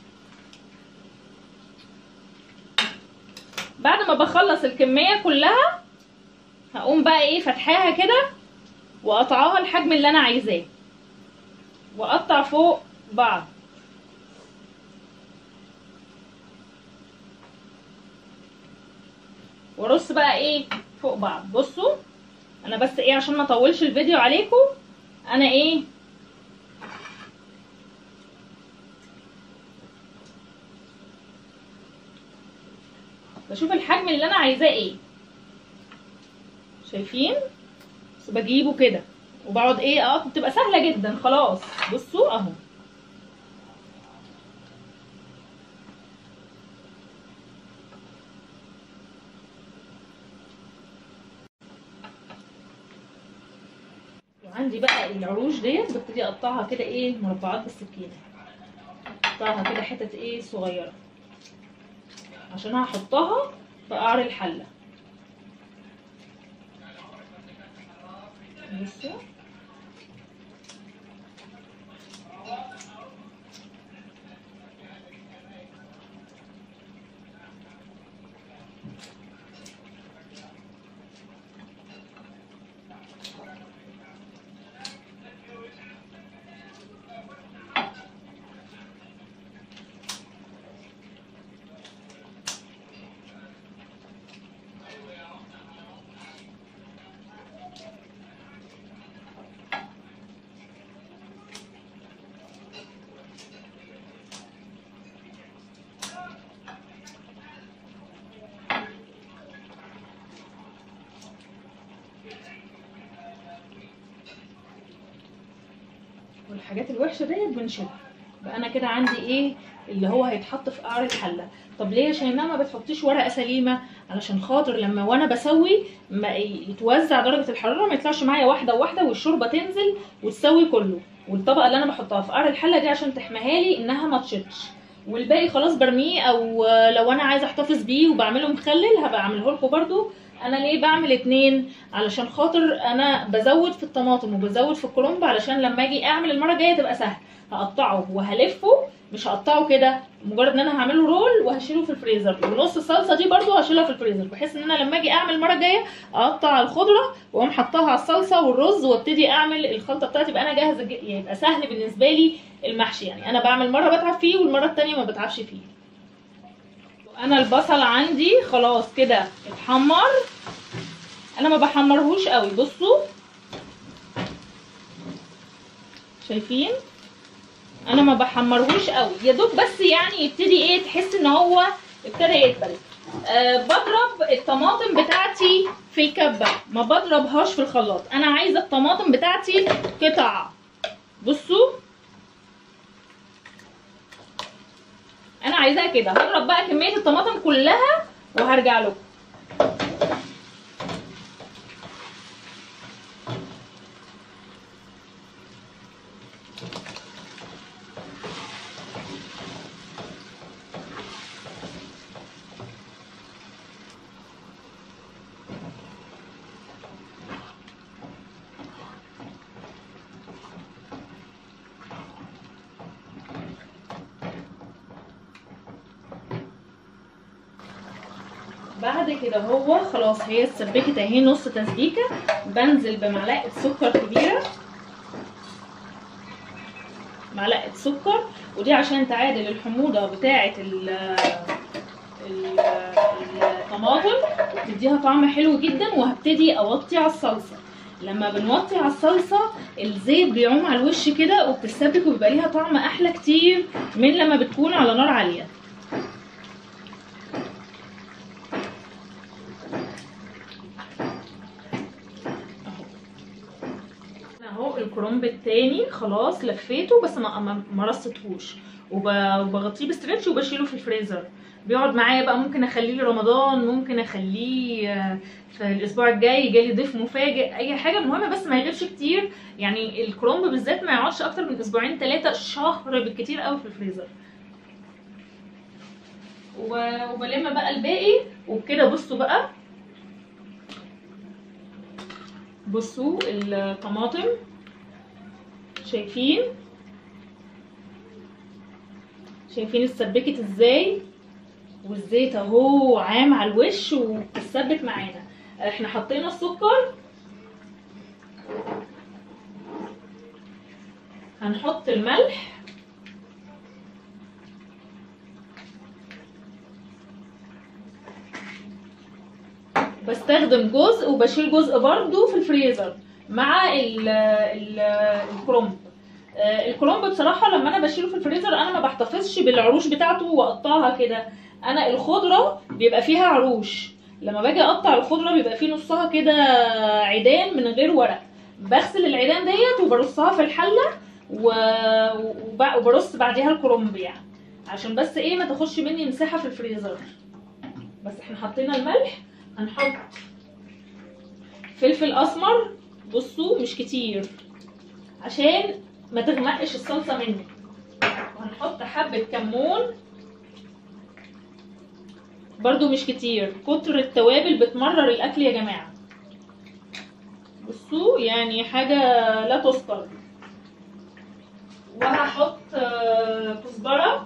بعد ما بخلص الكميه كلها هقوم بقى ايه فتحاها كده وقطعاها الحجم اللي انا عايزاه واقطع فوق بعض وارص بقى ايه فوق بعض بصوا انا بس ايه عشان ما اطولش الفيديو عليكم انا ايه بشوف الحجم اللي انا عايزاه ايه شايفين بس بجيبه كده وبقعد ايه اه بتبقى سهله جدا خلاص بصوا اهو وعندي بقى العروش ديت ببتدي اقطعها كده ايه مربعات بالسكينه اقطعها كده حتت ايه صغيره عشان هحطها في قعر الحله بصوا والحاجات الوحشه ديت بنشيلها بقى انا كده عندي ايه اللي هو هيتحط في قعر الحله طب ليه يا شيماء ما بتحطيش ورقه سليمه علشان خاطر لما وانا بسوي ما يتوزع درجه الحراره ما يطلعش معايا واحده واحده والشوربه تنزل وتسوي كله والطبقه اللي انا بحطها في قعر الحله دي عشان تحميها لي انها ما تشطش والباقي خلاص برميه او لو انا عايزه احتفظ بيه وبعمله مخلل هبقى اعمله لكم برده انا ليه بعمل اتنين علشان خاطر انا بزود في الطماطم وبزود في الكرنب علشان لما اجي اعمل المره الجايه تبقى سهل هقطعه وهلفه مش هقطعه كده مجرد ان انا هعمله رول وهشيله في الفريزر ونص الصلصه دي برضو هشيلها في الفريزر بحيث ان انا لما اجي اعمل المره الجايه اقطع الخضره واقوم حطها على الصلصه والرز وابتدي اعمل الخلطه بتاعتي يبقى انا جاهزه ج- يبقى سهل بالنسبه لي المحشي يعني انا بعمل مره بتعب فيه والمره التانية ما بتعبش فيه انا البصل عندي خلاص كده اتحمر انا ما بحمرهوش قوي بصوا شايفين انا ما بحمرهوش قوي يا دوب بس يعني يبتدي ايه تحس ان هو ابتدى يدبل أه بضرب الطماطم بتاعتي في الكبه ما بضربهاش في الخلاط انا عايزه الطماطم بتاعتي قطع بصوا انا عايزاها كده هضرب بقى كميه الطماطم كلها وهرجع لكم بعد كده هو خلاص هي اتسبكت اهي نص تسبيكه بنزل بمعلقه سكر كبيره معلقه سكر ودي عشان تعادل الحموضه بتاعه ال ال- الطماطم وتديها طعم حلو جدا وهبتدي اوطي على الصلصه لما بنوطي على الصلصه الزيت بيعوم على الوش كده وبتتسبك وبيبقى ليها طعم احلى كتير من لما بتكون على نار عاليه اهو الكرنب التاني خلاص لفيته بس ما ما- ما رصتهوش وب- وبغطيه بستريتش وبشيله في الفريزر بيقعد معايا بقى ممكن اخليه لرمضان ممكن اخليه آه، في الاسبوع الجاي جالي ضيف مفاجئ اي حاجه المهم بس ما يغيبش كتير يعني الكرنب بالذات ما يقعدش اكتر من اسبوعين ثلاثه شهر بالكتير قوي في الفريزر وب- وبلم بقى الباقي وبكده بصوا بقى بصوا الطماطم شايفين شايفين اتسبكت ازاي والزيت اهو عام على الوش وبتتسبك معانا احنا حطينا السكر هنحط الملح بس بستخدم جزء وبشيل جزء برضو في الفريزر مع ال ال الكرنب آه، الكرنب بصراحه لما انا بشيله في الفريزر انا ما بحتفظش بالعروش بتاعته واقطعها كده انا الخضره بيبقى فيها عروش لما باجي اقطع الخضره بيبقى فيه نصها كده عيدان من غير ورق بغسل العيدان ديت وبرصها في الحله و... وب... وبرص بعديها الكرنب يعني عشان بس ايه ما تاخدش مني مساحه في الفريزر بس احنا حطينا الملح هنحط فلفل اسمر بصوا مش كتير عشان ما تغمقش الصلصه مني وهنحط حبه كمون برضو مش كتير كتر التوابل بتمرر الاكل يا جماعه بصوا يعني حاجه لا تذكر وهحط آه، كزبره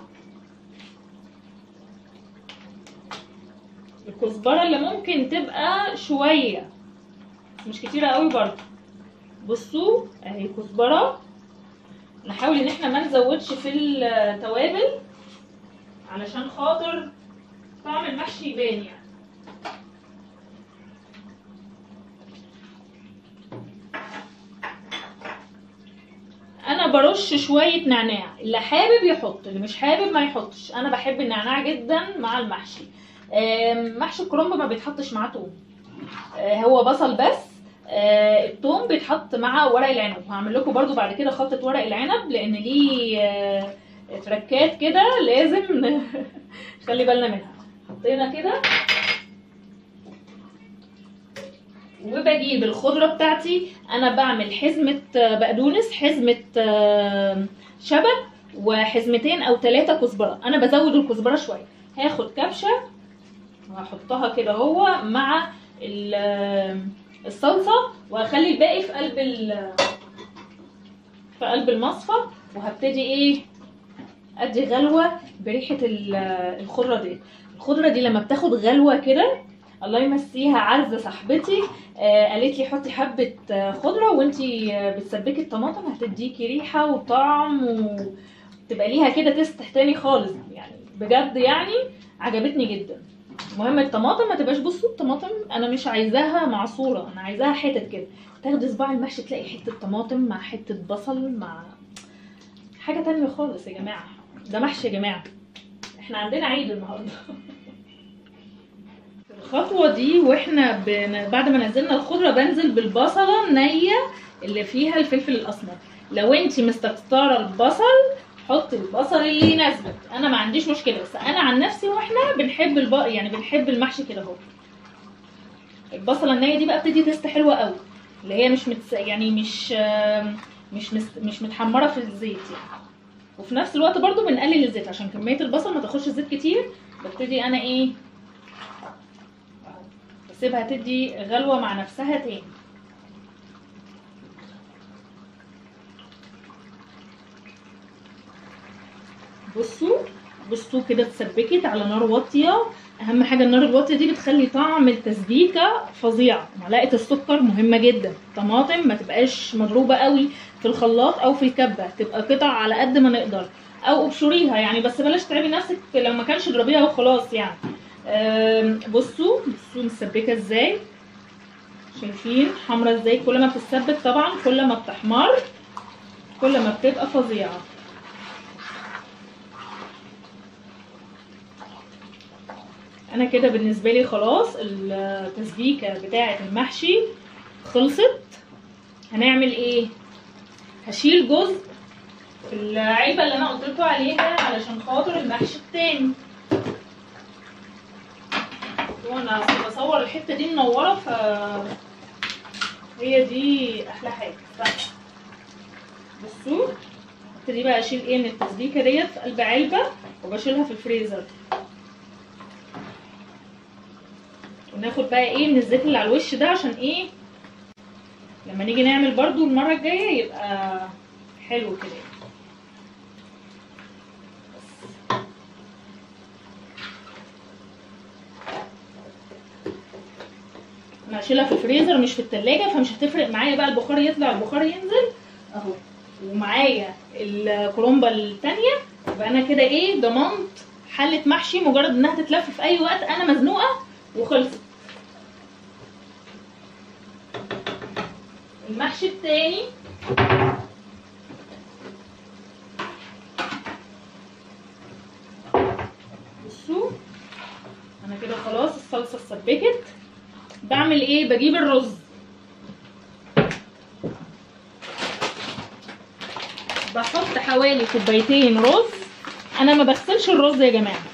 الكزبره اللي ممكن تبقى شويه مش كتيره قوي برضو بصوا اهي كزبره نحاول ان احنا ما نزودش في التوابل علشان خاطر طعم المحشي يبان يعني انا برش شويه نعناع اللي حابب يحط اللي مش حابب ما يحطش انا بحب النعناع جدا مع المحشي آم، محشي الكرنب ما بيتحطش معاه توم آه، هو بصل بس آه، التوم بيتحط مع ورق العنب هعمل لكم برضو بعد كده خلطه ورق العنب لان ليه آه، تركات كده لازم نخلي بالنا منها حطينا كده وبجيب الخضره بتاعتي انا بعمل حزمه آه، بقدونس حزمه آه، شبت وحزمتين او ثلاثه كزبره انا بزود الكزبره شويه هاخد كبشه وهحطها كده هو مع ال- الصلصه وهخلي الباقي في قلب ال- في قلب المصفى وهبتدي ايه ادي غلوه بريحه ال- الخضره دي الخضره دي لما بتاخد غلوه كده الله يمسيها عزه صاحبتي آه قالت لي حطي حبه آه، خضره وانتي آه، بتسبكي الطماطم هتديكي ريحه وطعم وتبقى ليها كده تست تاني خالص يعني بجد يعني عجبتني جدا المهم الطماطم ما تبقاش بصوا الطماطم انا مش عايزاها معصوره انا عايزاها حتت كده تاخدي صباع المحشي تلاقي حته طماطم مع حته بصل مع حاجه تانية خالص يا جماعه ده محشي يا جماعه احنا عندنا عيد النهارده الخطوه دي واحنا بن... بعد ما نزلنا الخضره بنزل بالبصله نيه اللي فيها الفلفل الاسمر لو انت مستكتره البصل حطي البصل اللي يناسبك انا ما عنديش مشكله بس انا عن نفسي واحنا بنحب الب... يعني بنحب المحشي كده اهو البصله النيه دي بقى بتدي تست حلوه قوي اللي هي مش متس... يعني مش آم، مش مس... مش متحمره في الزيت يعني وفي نفس الوقت برضو بنقلل الزيت عشان كميه البصل ما تاخدش زيت كتير ببتدي انا ايه أهو، بسيبها تدي غلوه مع نفسها تاني بصوا بصوا كده اتسبكت على نار واطيه اهم حاجه النار الواطيه دي بتخلي طعم التسبيكه فظيع معلقه السكر مهمه جدا طماطم ما تبقاش مضروبه قوي في الخلاط او في الكبه تبقى قطع على قد ما نقدر او ابشريها يعني بس بلاش تعبي نفسك لو ما كانش اضربيها وخلاص يعني أم، بصوا بصوا مسبكه ازاي شايفين حمرا ازاي كل ما بتتسبك طبعا كل ما بتحمر كل ما بتبقى فظيعه انا كده بالنسبه لي خلاص التسبيكه بتاعه المحشي خلصت هنعمل ايه هشيل جزء في العلبه اللي انا قلت لكم عليها علشان خاطر المحشي التاني وانا أصل بصور الحته دي منوره ف هي دي احلى حاجه ف- بصوا ابتدي بقى اشيل ايه من التسبيكه ديت في قلب علبه وبشيلها في الفريزر وناخد بقى ايه من الزيت اللي على الوش ده عشان ايه لما نيجي نعمل برضو المرة الجاية يبقى حلو كده انا هشيلها في الفريزر مش في التلاجة فمش هتفرق معايا بقى البخار يطلع البخار ينزل اهو ومعايا الكرومبة التانية يبقى انا كده ايه ضمنت حلة محشي مجرد انها تتلف في اي وقت انا مزنوقة وخلصت المحشي التاني بصوا انا كده خلاص الصلصه اتسبكت بعمل ايه بجيب الرز بحط حوالي كوبايتين رز انا ما بغسلش الرز يا جماعه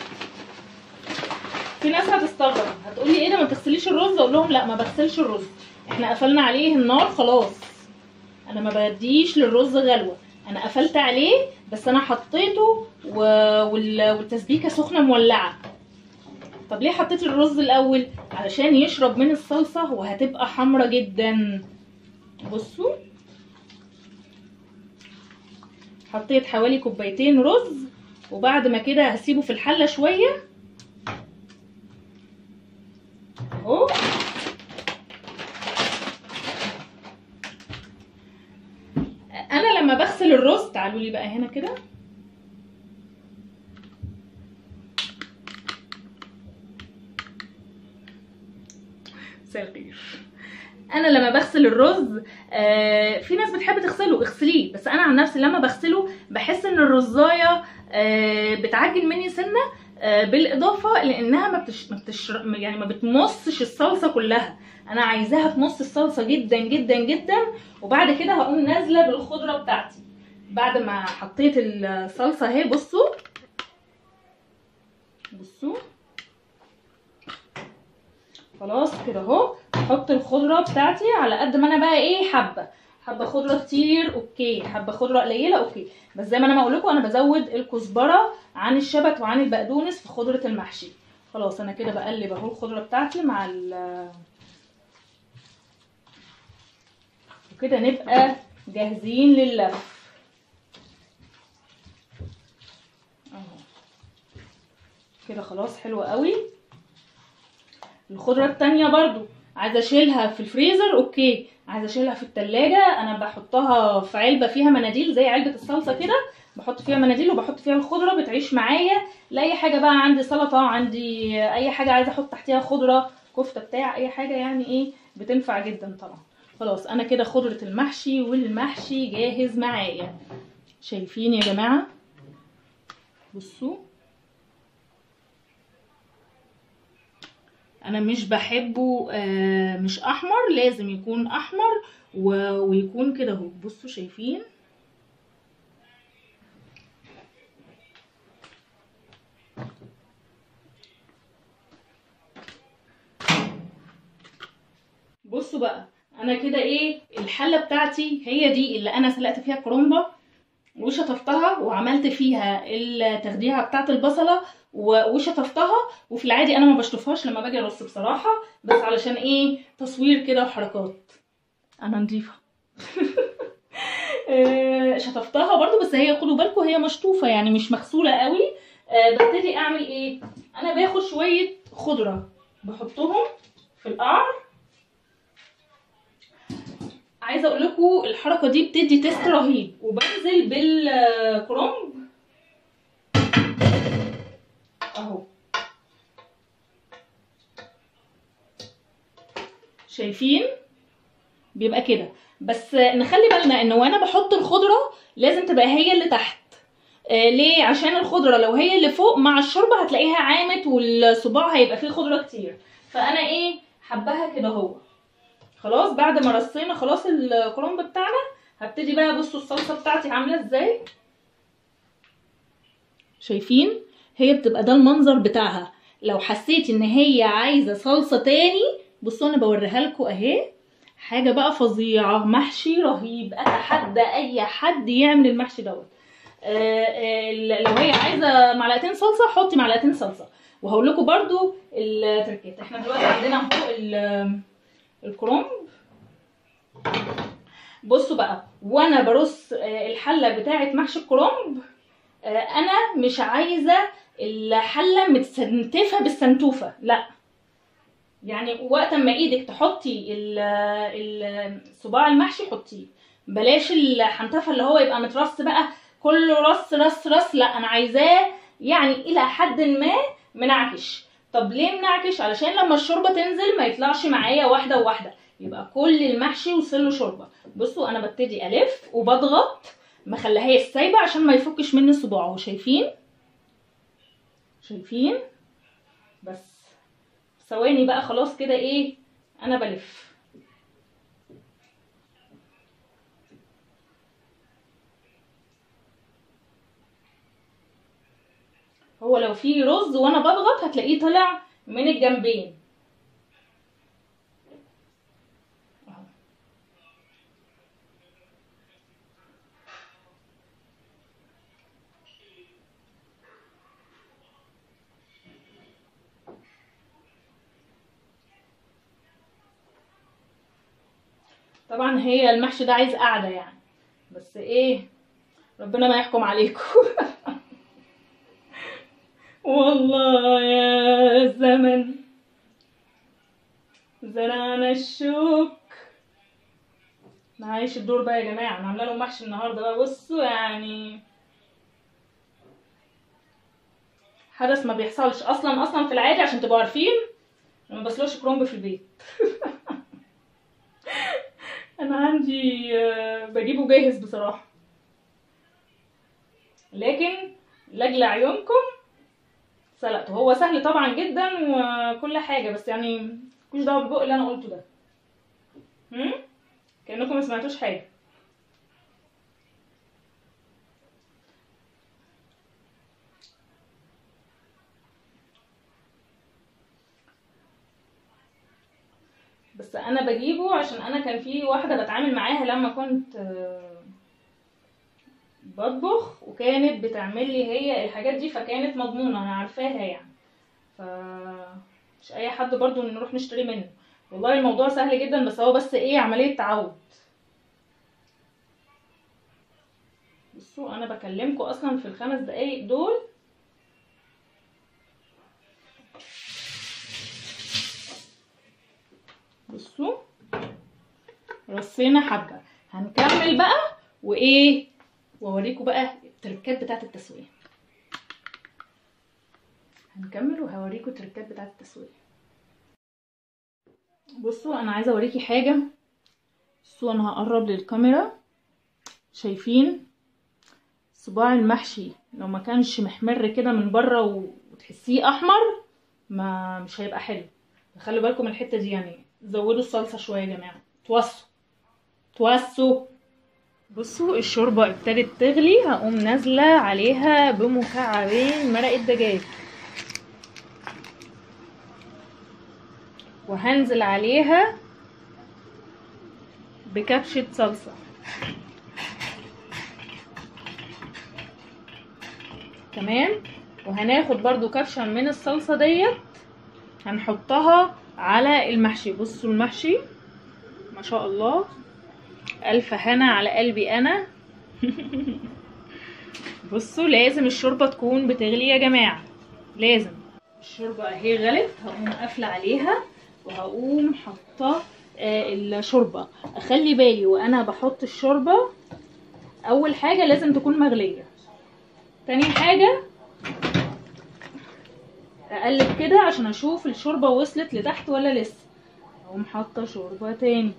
في ناس هتستغرب هتقولي ايه ده ما تغسليش الرز اقول لهم لا ما بغسلش الرز احنا قفلنا عليه النار خلاص انا ما بديش للرز غلوه انا قفلت عليه بس انا حطيته و... وال... والتسبيكه سخنه مولعه طب ليه حطيت الرز الاول علشان يشرب من الصلصه وهتبقى حمرة جدا بصوا حطيت حوالي كوبايتين رز وبعد ما كده هسيبه في الحله شويه اهو انا لما بغسل الرز تعالوا لي بقى هنا كده مساء الخير انا لما بغسل الرز آه في ناس بتحب تغسله اغسليه بس انا عن نفسي لما بغسله بحس ان الرزايه آه بتعجن مني سنه آه بالاضافه لانها ما بتش... ما بتش... يعني ما بتمصش الصلصه كلها انا عايزاها تمص الصلصه جدا جدا جدا وبعد كده هقوم نازله بالخضره بتاعتي بعد ما حطيت الصلصه اهي بصوا بصوا خلاص كده اهو احط الخضره بتاعتي على قد ما انا بقى ايه حابه حابه خضره كتير اوكي حابه خضره قليله اوكي بس زي ما انا ما اقول لكم انا بزود الكزبره عن الشبت وعن البقدونس في خضره المحشي خلاص انا كده بقلب اهو الخضره بتاعتي مع ال وكده نبقى جاهزين لللف اهو كده خلاص حلو قوي الخضره التانية برضو عايزه اشيلها في الفريزر اوكي عايزه اشيلها في التلاجة انا بحطها في علبه فيها مناديل زي علبه الصلصه كده بحط فيها مناديل وبحط فيها الخضره بتعيش معايا لاي حاجه بقى عندي سلطه عندي اي حاجه عايزه احط تحتيها خضره كفته بتاع اي حاجه يعني ايه بتنفع جدا طبعا خلاص انا كده خضره المحشي والمحشي جاهز معايا شايفين يا جماعه بصوا انا مش بحبه آه مش احمر لازم يكون احمر و- ويكون كده اهو بصوا شايفين بصوا بقى انا كده ايه الحله بتاعتي هي دي اللي انا سلقت فيها كرومبه وشطفتها وعملت فيها التخديعه بتاعت البصله و- وشطفتها وفي العادي انا ما بشطفهاش لما باجي ارص بصراحه بس علشان ايه تصوير كده وحركات انا نضيفه آه، شطفتها برضو بس هي خدوا بالكم هي مشطوفه يعني مش مغسوله قوي آه، ببتدي اعمل ايه انا باخد شويه خضره بحطهم في القعر عايزه اقول لكم الحركه دي بتدي تيست رهيب وبنزل بالكرومب اهو شايفين بيبقى كده بس نخلي بالنا ان وانا بحط الخضره لازم تبقى هي اللي تحت آه ليه عشان الخضره لو هي اللي فوق مع الشوربه هتلاقيها عامت والصباع هيبقى فيه خضره كتير فانا ايه حباها كده اهو خلاص بعد ما رصينا خلاص الكرنب بتاعنا هبتدي بقى بصوا الصلصه بتاعتي عامله ازاي شايفين هي بتبقى ده المنظر بتاعها لو حسيتي ان هي عايزه صلصه تاني بصوا انا بوريها لكم اهي حاجه بقى فظيعه محشي رهيب اتحدى اي حد يعمل المحشي دوت آه، آه، لو هي عايزه معلقتين صلصه حطي معلقتين صلصه وهقول لكم برضو التركات احنا دلوقتي عندنا اهو ال- الكرنب بصوا بقى وانا برص آه، الحله بتاعه محشي الكرنب آه، انا مش عايزه الحله متسنتفه بالسنتوفه لا يعني وقت ما ايدك تحطي ال- ال- صباع المحشي حطيه بلاش الحنتفه اللي هو يبقى مترص بقى كله رص رص رص لا انا عايزاه يعني الى حد ما منعكش طب ليه منعكش علشان لما الشوربه تنزل ما يطلعش معايا واحده وواحده يبقى كل المحشي وصل له شوربه بصوا انا ببتدي الف وبضغط ما خليهاش سايبه عشان ما يفكش مني الصباع اهو شايفين شايفين بس ثواني بقى خلاص كده ايه انا بلف هو لو في رز وانا بضغط هتلاقيه طلع من الجنبين أهو. طبعا هي المحشي ده عايز قعده يعني بس ايه ربنا ما يحكم عليكم والله يا الزمن زرعنا الشوك معايش الدور بقى يا جماعه انا عامله لهم محشي النهارده بقى بصوا يعني حدث ما بيحصلش اصلا اصلا في العادي عشان تبقوا عارفين أنا ما بسلقش كرومب في البيت انا عندي آه، بجيبه جاهز بصراحه لكن لاجل عيونكم سلقته هو سهل طبعا جدا وكل حاجه بس يعني مش دعوه بالبق اللي انا قلته ده هم؟ كانكم ما سمعتوش حاجه بس انا بجيبه عشان انا كان في واحده بتعامل معاها لما كنت آه، بطبخ وكانت بتعمل لي هي الحاجات دي فكانت مضمونه انا عارفاها يعني ف مش اي حد برضو نروح نشتري منه والله الموضوع سهل جدا بس هو بس ايه عمليه تعود بصوا انا بكلمكم اصلا في الخمس دقايق دول بصوا رصينا حبه هنكمل بقى وايه واوريكم بقى التركات بتاعه التسويه هنكمل وهوريكم التركات بتاعه التسويه بصوا انا عايزه اوريكي حاجه بصوا انا هقرب للكاميرا شايفين صباع المحشي لو ما كانش محمر كده من بره و- وتحسيه احمر ما مش هيبقى حلو خلي بالكم من الحته دي يعني زودوا الصلصه شويه يا جماعه توصوا توصوا بصوا الشوربه ابتدت تغلي هقوم نازله عليها بمكعبين مرق الدجاج وهنزل عليها بكبشة صلصة تمام وهناخد برضو كبشة من الصلصة ديت هنحطها على المحشي بصوا المحشي ما شاء الله ألف هنا على قلبي أنا بصوا لازم الشوربة تكون بتغلي يا جماعة لازم الشوربة اهي غلت هقوم قافلة عليها وهقوم حاطة آه، الشوربة اخلي بالي وانا بحط الشوربة اول حاجة لازم تكون مغلية تاني حاجة اقلب كده عشان اشوف الشوربة وصلت لتحت ولا لسه اقوم حاطة شوربة تاني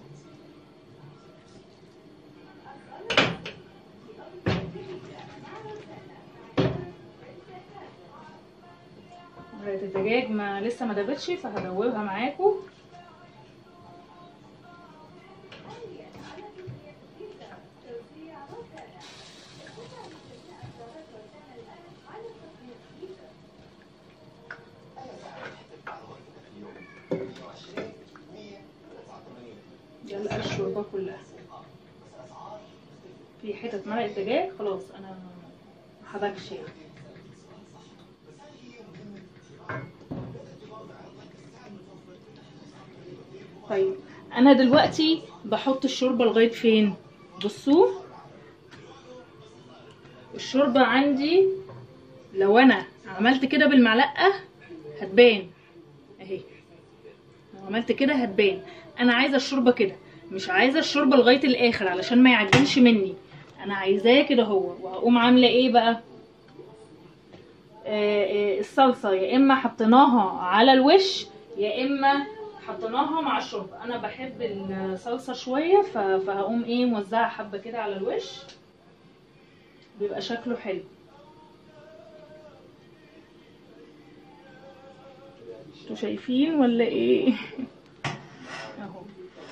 مرقة الدجاج ما لسه ما دابتش فهدوبها معاكم يلا الشوربة كلها في حتة مرقة دجاج خلاص انا ما حبكش يعني طيب انا دلوقتي بحط الشوربه لغايه فين بصوا الشوربه عندي لو انا عملت كده بالمعلقه هتبان اهي لو عملت كده هتبان انا عايزه الشوربه كده مش عايزه الشوربه لغايه الاخر علشان ما يعجنش مني انا عايزاه كده هو وهقوم عامله ايه بقى آه، آه، الصلصه يا اما حطيناها على الوش يا اما حطيناها مع الشوربه انا بحب الصلصه شويه ف- فهقوم ايه موزعه حبه كده على الوش بيبقى شكله حلو انتوا شايفين ولا ايه اهو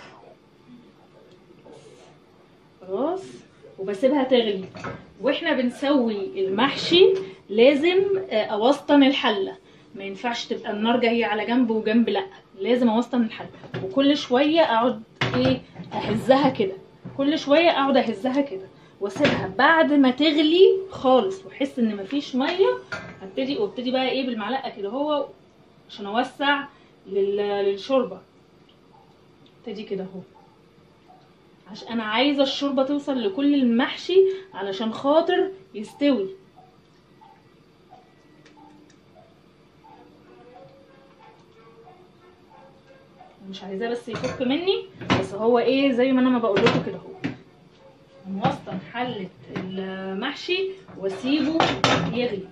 خلاص وبسيبها تغلي واحنا بنسوي المحشي لازم آه، اوسطن الحله ما ينفعش تبقى النار جايه على جنب وجنب لا لازم اوسطن الحله وكل شويه اقعد ايه اهزها كده كل شويه اقعد اهزها كده واسيبها بعد ما تغلي خالص واحس ان مفيش ميه هبتدي وابتدي بقى ايه بالمعلقه كده هو عشان اوسع لل- للشوربه ابتدي كده اهو عشان انا عايزه الشوربه توصل لكل المحشي علشان خاطر يستوي مش عايزاه بس يفك مني بس هو ايه زي ما انا ما بقول لكم كده اهو موسطن حله المحشي واسيبه يغلي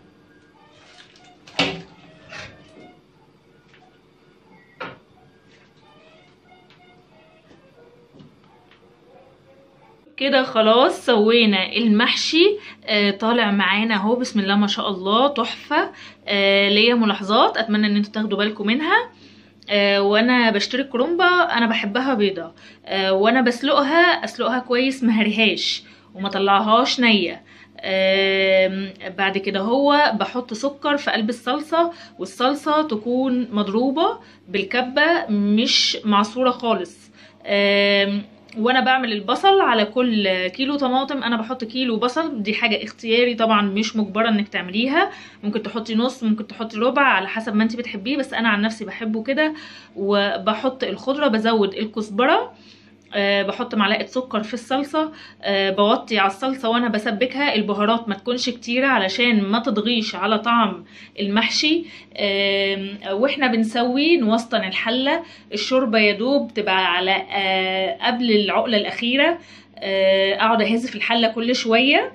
كده خلاص سوينا المحشي آه طالع معانا اهو بسم الله ما شاء الله تحفه آه ليا ملاحظات اتمنى ان انتوا تاخدوا بالكم منها آه وانا بشتري الكرومبه انا بحبها بيضه آه وانا بسلقها اسلقها كويس ما هريهاش وما طلعهاش نيه آم، بعد كده هو بحط سكر في قلب الصلصه والصلصه تكون مضروبه بالكبه مش معصوره خالص آم، وانا بعمل البصل على كل كيلو طماطم انا بحط كيلو بصل دي حاجه اختياري طبعا مش مجبره انك تعمليها ممكن تحطي نص ممكن تحطي ربع على حسب ما انت بتحبيه بس انا عن نفسي بحبه كده وبحط الخضره بزود الكزبره أه بحط معلقه سكر في الصلصه أه بوطي على الصلصه وانا بسبكها البهارات ما تكونش كتيره علشان ما تضغيش على طعم المحشي أه واحنا بنسوي نوسطن الحله الشوربه يا دوب تبقى على أه قبل العقله الاخيره أه اقعد اهز في الحله كل شويه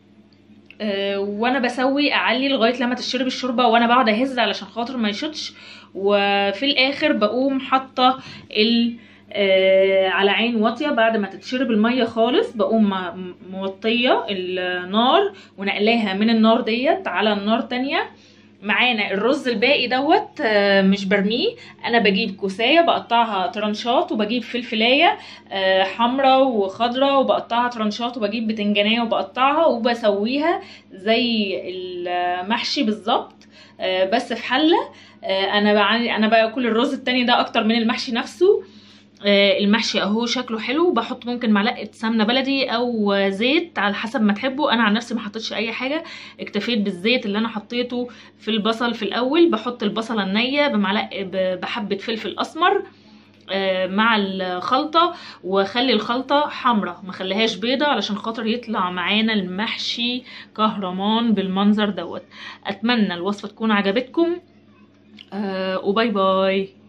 أه وانا بسوي اعلي لغايه لما تشرب الشوربه وانا بقعد اهز علشان خاطر ما يشطش وفي الاخر بقوم حاطه ال آه على عين واطيه بعد ما تتشرب الميه خالص بقوم م- موطيه النار ونقلاها من النار ديت على النار تانية معانا الرز الباقي دوت آه، مش برميه انا بجيب كوسايه بقطعها ترانشات وبجيب فلفلايه آه، حمراء وخضراء وبقطعها ترانشات وبجيب بتنجانيه وبقطعها وبسويها زي المحشي بالظبط آه، بس في حله آه، انا بع- انا باكل الرز التاني ده اكتر من المحشي نفسه آه، المحشي اهو شكله حلو بحط ممكن معلقه سمنه بلدي او زيت على حسب ما تحبوا انا عن نفسي ما حطيتش اي حاجه اكتفيت بالزيت اللي انا حطيته في البصل في الاول بحط البصله النيه بمعلقه ب- بحبه فلفل اسمر آه، مع الخلطه واخلي الخلطه حمراء ما خليهاش بيضه علشان خاطر يطلع معانا المحشي كهرمان بالمنظر دوت اتمنى الوصفه تكون عجبتكم آه، وباي باي